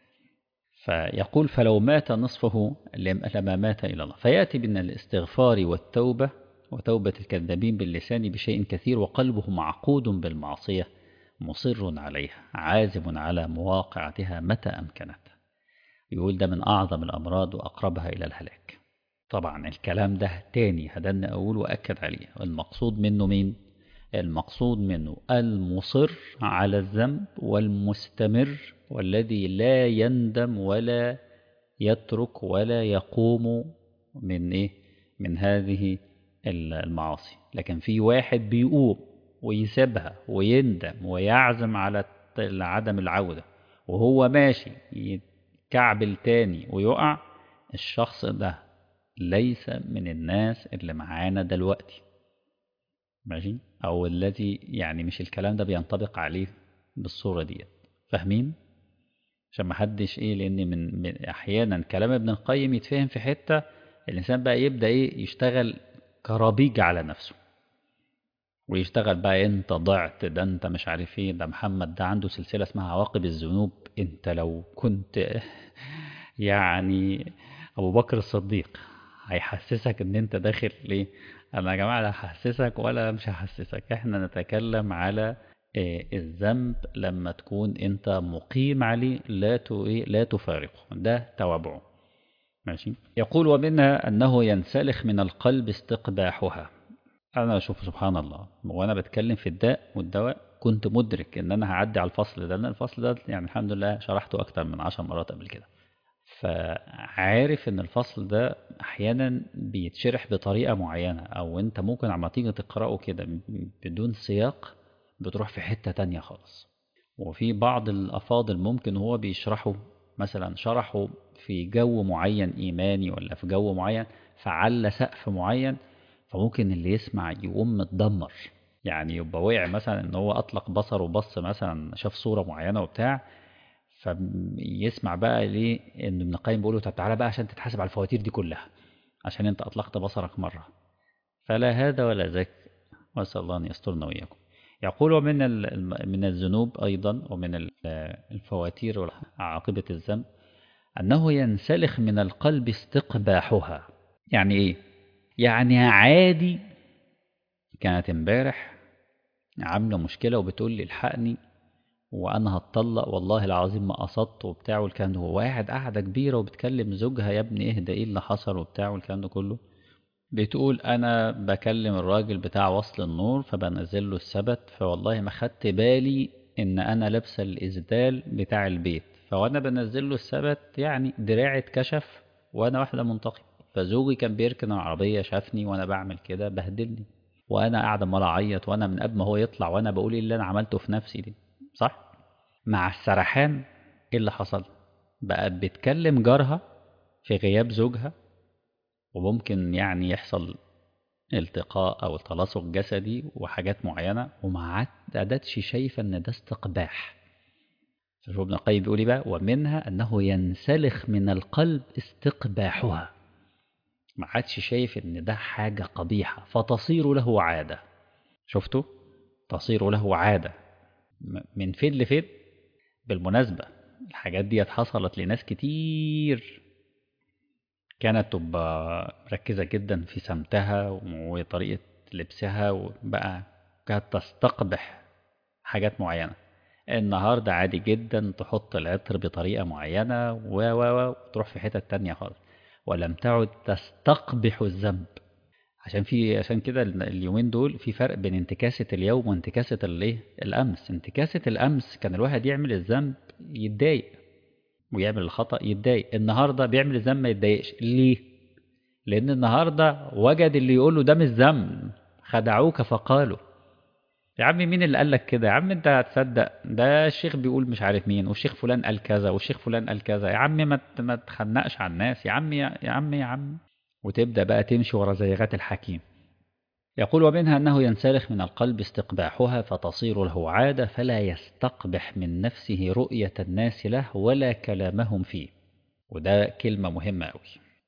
فيقول فلو مات نصفه لما مات إلى الله فيأتي من الاستغفار والتوبة وتوبة الكذابين باللسان بشيء كثير وقلبه معقود بالمعصية مصر عليها عازم على مواقعتها متى أمكنت يقول ده من أعظم الأمراض وأقربها إلى الهلاك طبعا الكلام ده تاني هدنا أقول وأكد عليه المقصود منه مين المقصود منه المصر على الذنب والمستمر والذي لا يندم ولا يترك ولا يقوم من إيه من هذه المعاصي لكن في واحد بيقوم ويسيبها ويندم ويعزم على عدم العودة وهو ماشي يتكعبل تاني ويقع الشخص ده ليس من الناس اللي معانا دلوقتي ماشي او الذي يعني مش الكلام ده بينطبق عليه بالصورة دي فاهمين عشان ما حدش ايه لان من, من احيانا كلام ابن القيم يتفهم في حتة الانسان بقى يبدأ ايه يشتغل كرابيج على نفسه ويشتغل بقى انت ضعت ده انت مش عارف ايه ده محمد ده عنده سلسلة اسمها عواقب الذنوب انت لو كنت يعني ابو بكر الصديق هيحسسك ان انت داخل ليه انا يا جماعه لا هحسسك ولا مش هحسسك احنا نتكلم على إيه الذنب لما تكون انت مقيم عليه لا لا تفارقه ده توابعه ماشي يقول ومنها انه ينسلخ من القلب استقباحها انا اشوف سبحان الله وانا بتكلم في الداء والدواء كنت مدرك ان انا هعدي على الفصل ده لان الفصل ده يعني الحمد لله شرحته اكتر من عشر مرات قبل كده فعارف ان الفصل ده احيانا بيتشرح بطريقة معينة او انت ممكن عما تيجي تقرأه كده بدون سياق بتروح في حتة تانية خالص وفي بعض الافاضل ممكن هو بيشرحه مثلا شرحه في جو معين ايماني ولا في جو معين فعلى سقف معين فممكن اللي يسمع يقوم متدمر يعني يبقى وقع مثلا ان هو اطلق بصره وبص مثلا شاف صورة معينة وبتاع فيسمع بقى ليه ان ابن القيم بيقول له طب تعالى بقى عشان تتحاسب على الفواتير دي كلها عشان انت اطلقت بصرك مره فلا هذا ولا ذاك واسال الله ان يسترنا واياكم يقول ومن من الذنوب ايضا ومن الفواتير وعاقبه الذنب انه ينسلخ من القلب استقباحها يعني ايه يعني عادي كانت امبارح عامله مشكله وبتقول لي الحقني وانا هتطلق والله العظيم ما قصدت وبتاع والكلام ده هو قاعد قاعده كبيره وبتكلم زوجها يا ابني اهدى ايه اللي حصل وبتاع والكلام ده كله بتقول انا بكلم الراجل بتاع وصل النور فبنزل له السبت فوالله ما خدت بالي ان انا لابسه الاسدال بتاع البيت فوانا بنزل له السبت يعني دراعي اتكشف وانا واحده منتقم فزوجي كان بيركن العربيه شافني وانا بعمل كده بهدلني وانا قاعده عمال اعيط وانا من قبل ما هو يطلع وانا بقول ايه اللي انا عملته في نفسي دي صح مع السرحان ايه اللي حصل بقت بتكلم جارها في غياب زوجها وممكن يعني يحصل التقاء او تلاصق جسدي وحاجات معينة وما عادتش شايفة ان ده استقباح شوف ابن القيم بيقول بقى ومنها انه ينسلخ من القلب استقباحها ما عادش شايف ان ده حاجة قبيحة فتصير له عادة شفتوا تصير له عادة من فين لفين بالمناسبة الحاجات دي حصلت لناس كتير كانت تبقى مركزة جدا في سمتها وطريقة لبسها وبقى كانت تستقبح حاجات معينة النهاردة عادي جدا تحط العطر بطريقة معينة و و و تروح في حتة تانية خالص ولم تعد تستقبح الذنب عشان في عشان كده اليومين دول في فرق بين انتكاسة اليوم وانتكاسة الايه الامس انتكاسة الامس كان الواحد يعمل الذنب يتضايق ويعمل الخطأ يتضايق النهاردة بيعمل الذنب ما يتضايقش ليه لان النهاردة وجد اللي يقول له ده مش ذنب خدعوك فقالوا يا عم مين اللي قال لك كده يا عم انت هتصدق ده الشيخ بيقول مش عارف مين والشيخ فلان قال كذا والشيخ فلان قال كذا يا عم ما ما تخنقش على الناس يا عم يا, يا عم يا عم وتبدأ بقى تمشي ورا زيغات الحكيم يقول ومنها أنه ينسلخ من القلب استقباحها فتصير له عادة فلا يستقبح من نفسه رؤية الناس له ولا كلامهم فيه وده كلمة مهمة أوي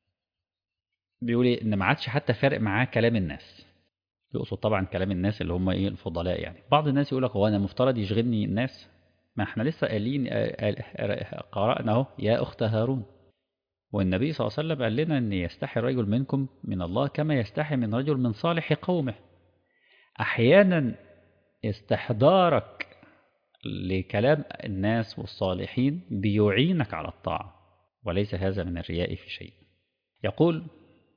بيقول إن ما عادش حتى فارق معاه كلام الناس يقصد طبعا كلام الناس اللي هم ايه الفضلاء يعني بعض الناس يقول لك هو انا مفترض يشغلني الناس ما احنا لسه قايلين قرأنا اهو يا اخت هارون والنبي صلى الله عليه وسلم قال لنا ان يستحي الرجل منكم من الله كما يستحي من رجل من صالح قومه احيانا استحضارك لكلام الناس والصالحين بيعينك على الطاعة وليس هذا من الرياء في شيء يقول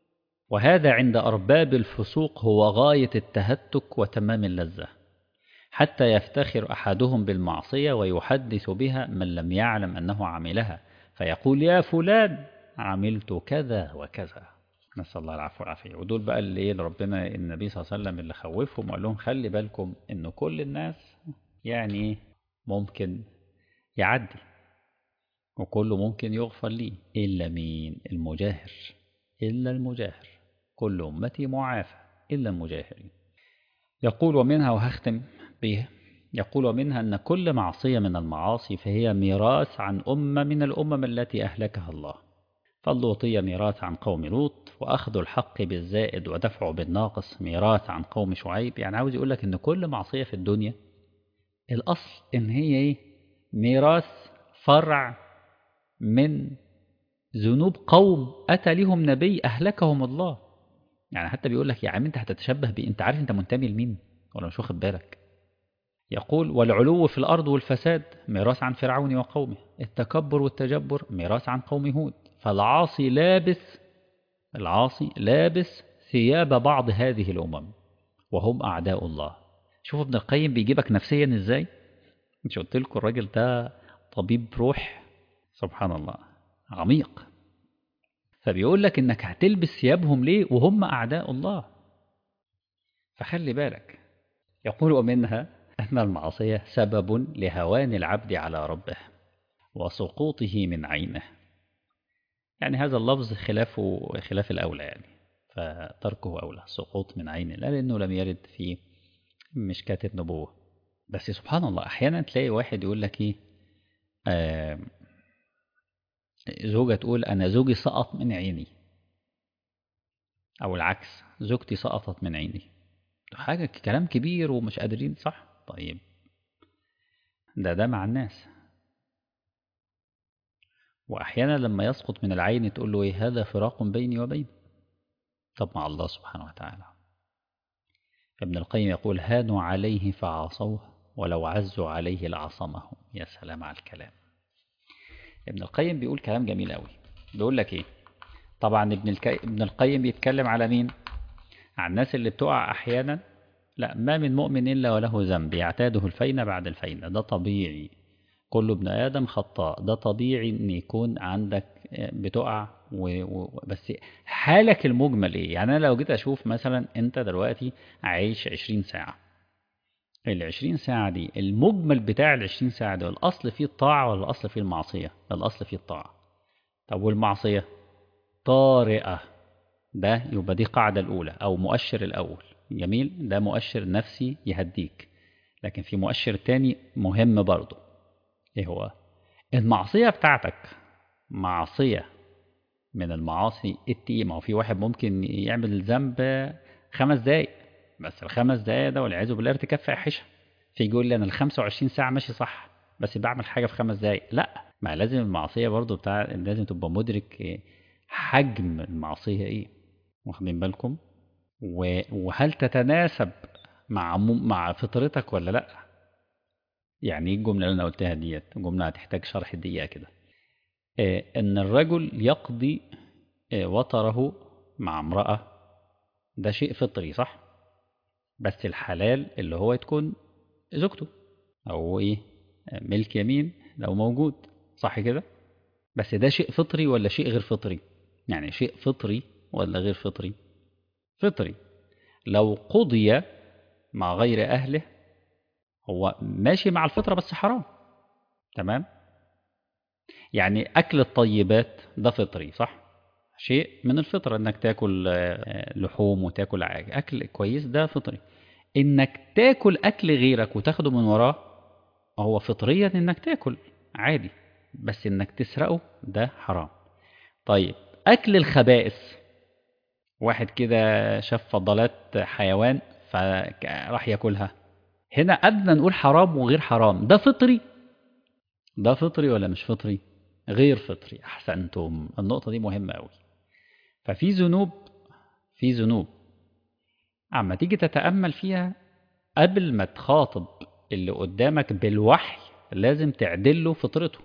وهذا عند أرباب الفسوق هو غاية التهتك وتمام اللذة حتى يفتخر أحدهم بالمعصية ويحدث بها من لم يعلم أنه عملها فيقول يا فلان عملت كذا وكذا نسأل الله العفو والعافية ودول بقى اللي إيه ربنا النبي صلى الله عليه وسلم اللي خوفهم وقال لهم خلي بالكم إن كل الناس يعني ممكن يعدي وكله ممكن يغفر ليه إلا مين المجاهر إلا المجاهر كل أمتي معافى إلا المجاهرين يقول ومنها وهختم به يقول ومنها أن كل معصية من المعاصي فهي ميراث عن أمة من الأمم التي أهلكها الله فاللوطية ميراث عن قوم لوط وأخذ الحق بالزائد ودفعه بالناقص ميراث عن قوم شعيب يعني عاوز يقول لك أن كل معصية في الدنيا الأصل إن هي إيه؟ ميراث فرع من ذنوب قوم أتى لهم نبي أهلكهم الله يعني حتى بيقول لك يا عم أنت هتتشبه بيه أنت عارف أنت منتمي لمين ولا مش واخد بالك يقول والعلو في الأرض والفساد ميراث عن فرعون وقومه التكبر والتجبر ميراث عن قوم هود فالعاصي لابس العاصي لابس ثياب بعض هذه الأمم وهم أعداء الله شوف ابن القيم بيجيبك نفسيا ازاي مش قلت لكم الراجل ده طبيب روح سبحان الله عميق فبيقول لك انك هتلبس ثيابهم ليه وهم اعداء الله فخلي بالك يقول ومنها ان المعصيه سبب لهوان العبد على ربه وسقوطه من عينه يعني هذا اللفظ خلاف خلاف الاولى يعني فتركه اولى سقوط من عينه لا لانه لم يرد في مش كاتب نبوه بس سبحان الله احيانا تلاقي واحد يقول لك ايه آه زوجة تقول أنا زوجي سقط من عيني أو العكس زوجتي سقطت من عيني حاجة كلام كبير ومش قادرين صح طيب ده ده مع الناس وأحيانا لما يسقط من العين تقول له إيه هذا فراق بيني وبينه طب مع الله سبحانه وتعالى ابن القيم يقول هانوا عليه فعصوه ولو عزوا عليه لعصمهم يا سلام على الكلام ابن القيم بيقول كلام جميل قوي بيقول لك ايه طبعا ابن, الك... ابن القيم بيتكلم على مين على الناس اللي بتقع احيانا لا ما من مؤمن الا وله ذنب يعتاده الفين بعد الفين ده طبيعي كل ابن ادم خطاء ده طبيعي ان يكون عندك بتقع و... و... بس حالك المجمل ايه يعني انا لو جيت اشوف مثلا انت دلوقتي عايش 20 ساعه ال 20 ساعة دي المجمل بتاع ال 20 ساعة ده الأصل فيه الطاعة ولا الأصل فيه المعصية؟ الأصل فيه الطاعة. طب والمعصية؟ طارئة. ده يبقى دي قاعدة الأولى أو مؤشر الأول. جميل؟ ده مؤشر نفسي يهديك. لكن في مؤشر تاني مهم برضه. إيه هو؟ المعصية بتاعتك معصية من المعاصي التقيلة، ما هو في واحد ممكن يعمل ذنب خمس دقايق بس الخمس دقايق ده والعياذ بالله ارتكاب فاحشه في يقول لي انا ال 25 ساعه ماشي صح بس بعمل حاجه في خمس دقايق لا ما لازم المعصيه برضو بتاع لازم تبقى مدرك حجم المعصيه ايه واخدين بالكم وهل تتناسب مع مع فطرتك ولا لا يعني ايه الجمله اللي انا قلتها ديت جمله هتحتاج شرح دقيقه كده ان الرجل يقضي وطره مع امراه ده شيء فطري صح بس الحلال اللي هو تكون زوجته او ايه ملك يمين لو موجود صح كده بس ده شيء فطري ولا شيء غير فطري يعني شيء فطري ولا غير فطري فطري لو قضي مع غير اهله هو ماشي مع الفطره بس حرام تمام يعني اكل الطيبات ده فطري صح شيء من الفطرة انك تاكل لحوم وتاكل اكل كويس ده فطري انك تاكل اكل غيرك وتاخده من وراه هو فطريا انك تاكل عادي بس انك تسرقه ده حرام طيب اكل الخبائث واحد كده شاف فضلات حيوان فراح ياكلها هنا قبل نقول حرام وغير حرام ده فطري ده فطري ولا مش فطري غير فطري احسنتم النقطه دي مهمه قوي ففي ذنوب في ذنوب اما تيجي تتامل فيها قبل ما تخاطب اللي قدامك بالوحي لازم تعدل له فطرته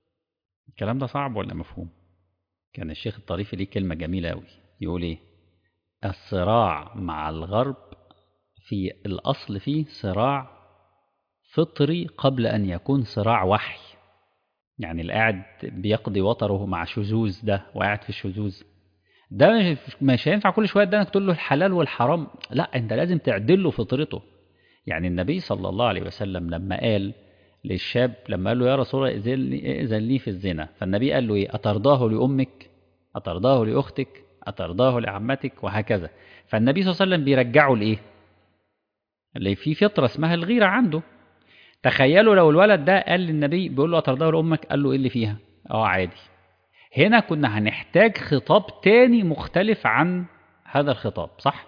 الكلام ده صعب ولا مفهوم كان الشيخ الطريفي ليه كلمه جميله قوي يقول ايه الصراع مع الغرب في الأصل فيه صراع فطري قبل أن يكون صراع وحي يعني اللي قاعد بيقضي وطره مع شذوذ ده وقاعد في الشذوذ ده مش- مش هينفع كل شويه ده انك تقول له الحلال والحرام لا انت لازم تعدل له فطرته يعني النبي صلى الله عليه وسلم لما قال للشاب لما قال له يا رسول الله إذن لي- ائذن لي في الزنا فالنبي قال له ايه اترضاه لامك اترضاه لاختك اترضاه لعمتك وهكذا فالنبي صلى الله عليه وسلم بيرجعه لايه اللي في فطره اسمها الغيره عنده تخيلوا لو الولد ده قال للنبي بيقول له اترضاه لامك قال له ايه اللي فيها اه عادي هنا كنا هنحتاج خطاب تاني مختلف عن هذا الخطاب صح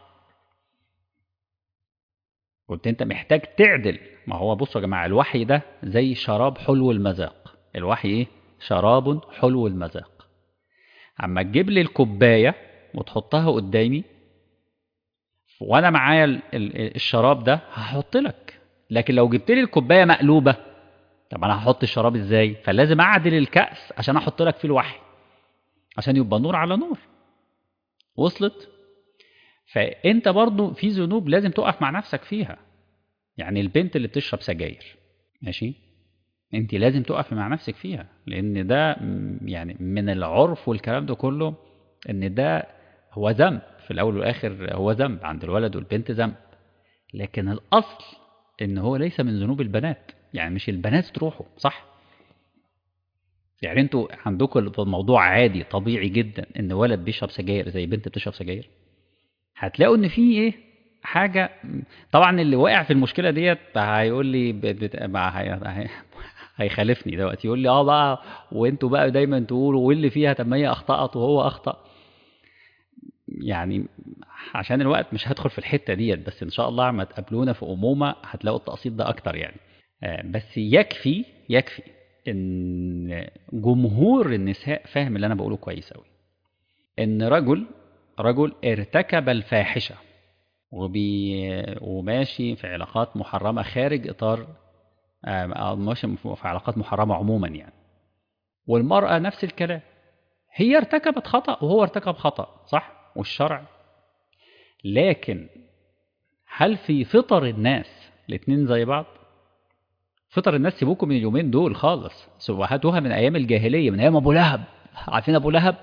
قلت انت محتاج تعدل ما هو بصوا يا جماعه الوحي ده زي شراب حلو المذاق الوحي ايه شراب حلو المذاق اما تجيب لي الكوبايه وتحطها قدامي وانا معايا ال- ال- الشراب ده هحط لك لكن لو جبت لي الكوبايه مقلوبه طب انا هحط الشراب ازاي فلازم اعدل الكأس عشان احط لك فيه الوحي عشان يبقى نور على نور وصلت فانت برضو في ذنوب لازم تقف مع نفسك فيها يعني البنت اللي بتشرب سجاير ماشي انت لازم تقفي مع نفسك فيها لان ده م- يعني من العرف والكلام ده كله ان ده هو ذنب في الاول والاخر هو ذنب عند الولد والبنت ذنب لكن الاصل ان هو ليس من ذنوب البنات يعني مش البنات تروحوا صح يعني انتوا عندكم الموضوع عادي طبيعي جدا ان ولد بيشرب سجاير زي بنت بتشرب سجاير هتلاقوا ان في ايه حاجه طبعا اللي واقع في المشكله ديت هيقول لي ب- بت- بقى هي- هي- هيخالفني دلوقتي يقول لي اه بقى وانتوا بقى دايما تقولوا واللي فيها طب ما هي اخطات وهو اخطا يعني عشان الوقت مش هدخل في الحته ديت بس ان شاء الله ما تقابلونا في امومه هتلاقوا التقسيط ده اكتر يعني آه، بس يكفي يكفي ان جمهور النساء فاهم اللي انا بقوله كويس قوي ان رجل رجل ارتكب الفاحشه وبي وماشي في علاقات محرمه خارج اطار آه، أو ماشي في علاقات محرمه عموما يعني والمراه نفس الكلام هي ارتكبت خطا وهو ارتكب خطا صح والشرع لكن هل في فطر الناس الاتنين زي بعض فطر الناس سيبوكم من اليومين دول خالص سبحاتها من ايام الجاهليه من ايام ابو لهب عارفين ابو لهب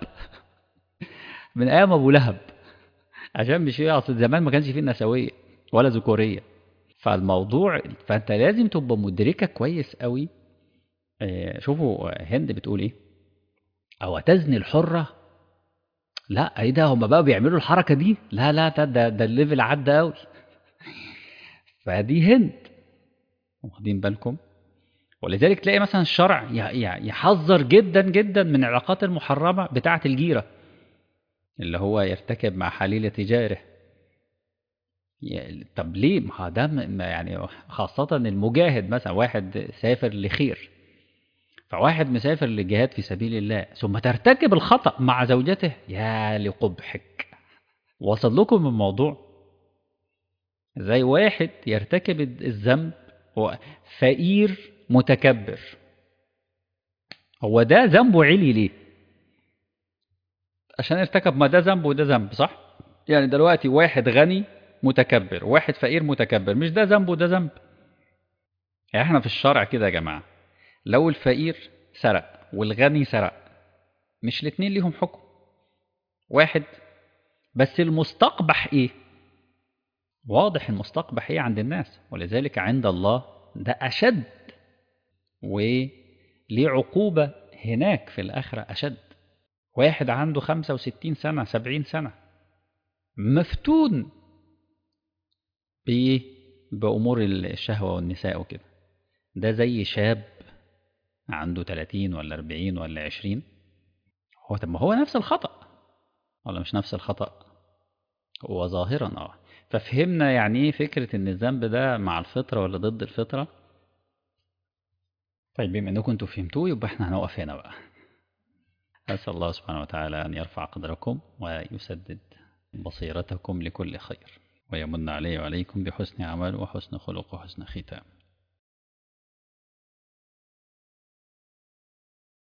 من ايام ابو لهب عشان مش ايه اصل زمان ما كانش فيه نسويه ولا ذكوريه فالموضوع فانت لازم تبقى مدركه كويس قوي آه، شوفوا هند بتقول ايه او تزني الحره لا ايه ده هم بقى بيعملوا الحركه دي لا لا ده ده, ده الليفل عدى قوي فدي هند واخدين بالكم ولذلك تلاقي مثلا الشرع ي- ي- يحذر جدا جدا من العلاقات المحرمه بتاعه الجيره اللي هو يرتكب مع حليله جاره ي- طب ليه ما هو ده م- ما يعني خاصة المجاهد مثلا واحد سافر لخير فواحد مسافر للجهاد في سبيل الله ثم ترتكب الخطأ مع زوجته يا لقبحك وصل لكم الموضوع زي واحد يرتكب الذنب هو فقير متكبر هو ده ذنبه علي ليه عشان ارتكب ما ده ذنب وده ذنب صح يعني دلوقتي واحد غني متكبر واحد فقير متكبر مش ده ذنب وده ذنب يعني احنا في الشرع كده يا جماعة لو الفقير سرق والغني سرق مش الاتنين ليهم حكم واحد بس المستقبح ايه واضح المستقبح ايه عند الناس ولذلك عند الله ده اشد وليه عقوبة هناك في الآخرة أشد واحد عنده خمسة وستين سنة سبعين سنة مفتون بإيه؟ بأمور الشهوة والنساء وكده ده زي شاب عنده 30 ولا 40 ولا 20 هو طب ما هو نفس الخطأ ولا مش نفس الخطأ هو ظاهرا اه ففهمنا يعني ايه فكرة ان الذنب ده مع الفطرة ولا ضد الفطرة طيب بما انكم انتوا فهمتوه يبقى احنا هنقف هنا بقى أسأل الله سبحانه وتعالى أن يرفع قدركم ويسدد بصيرتكم لكل خير ويمن علي وعليكم بحسن عمل وحسن خلق وحسن ختام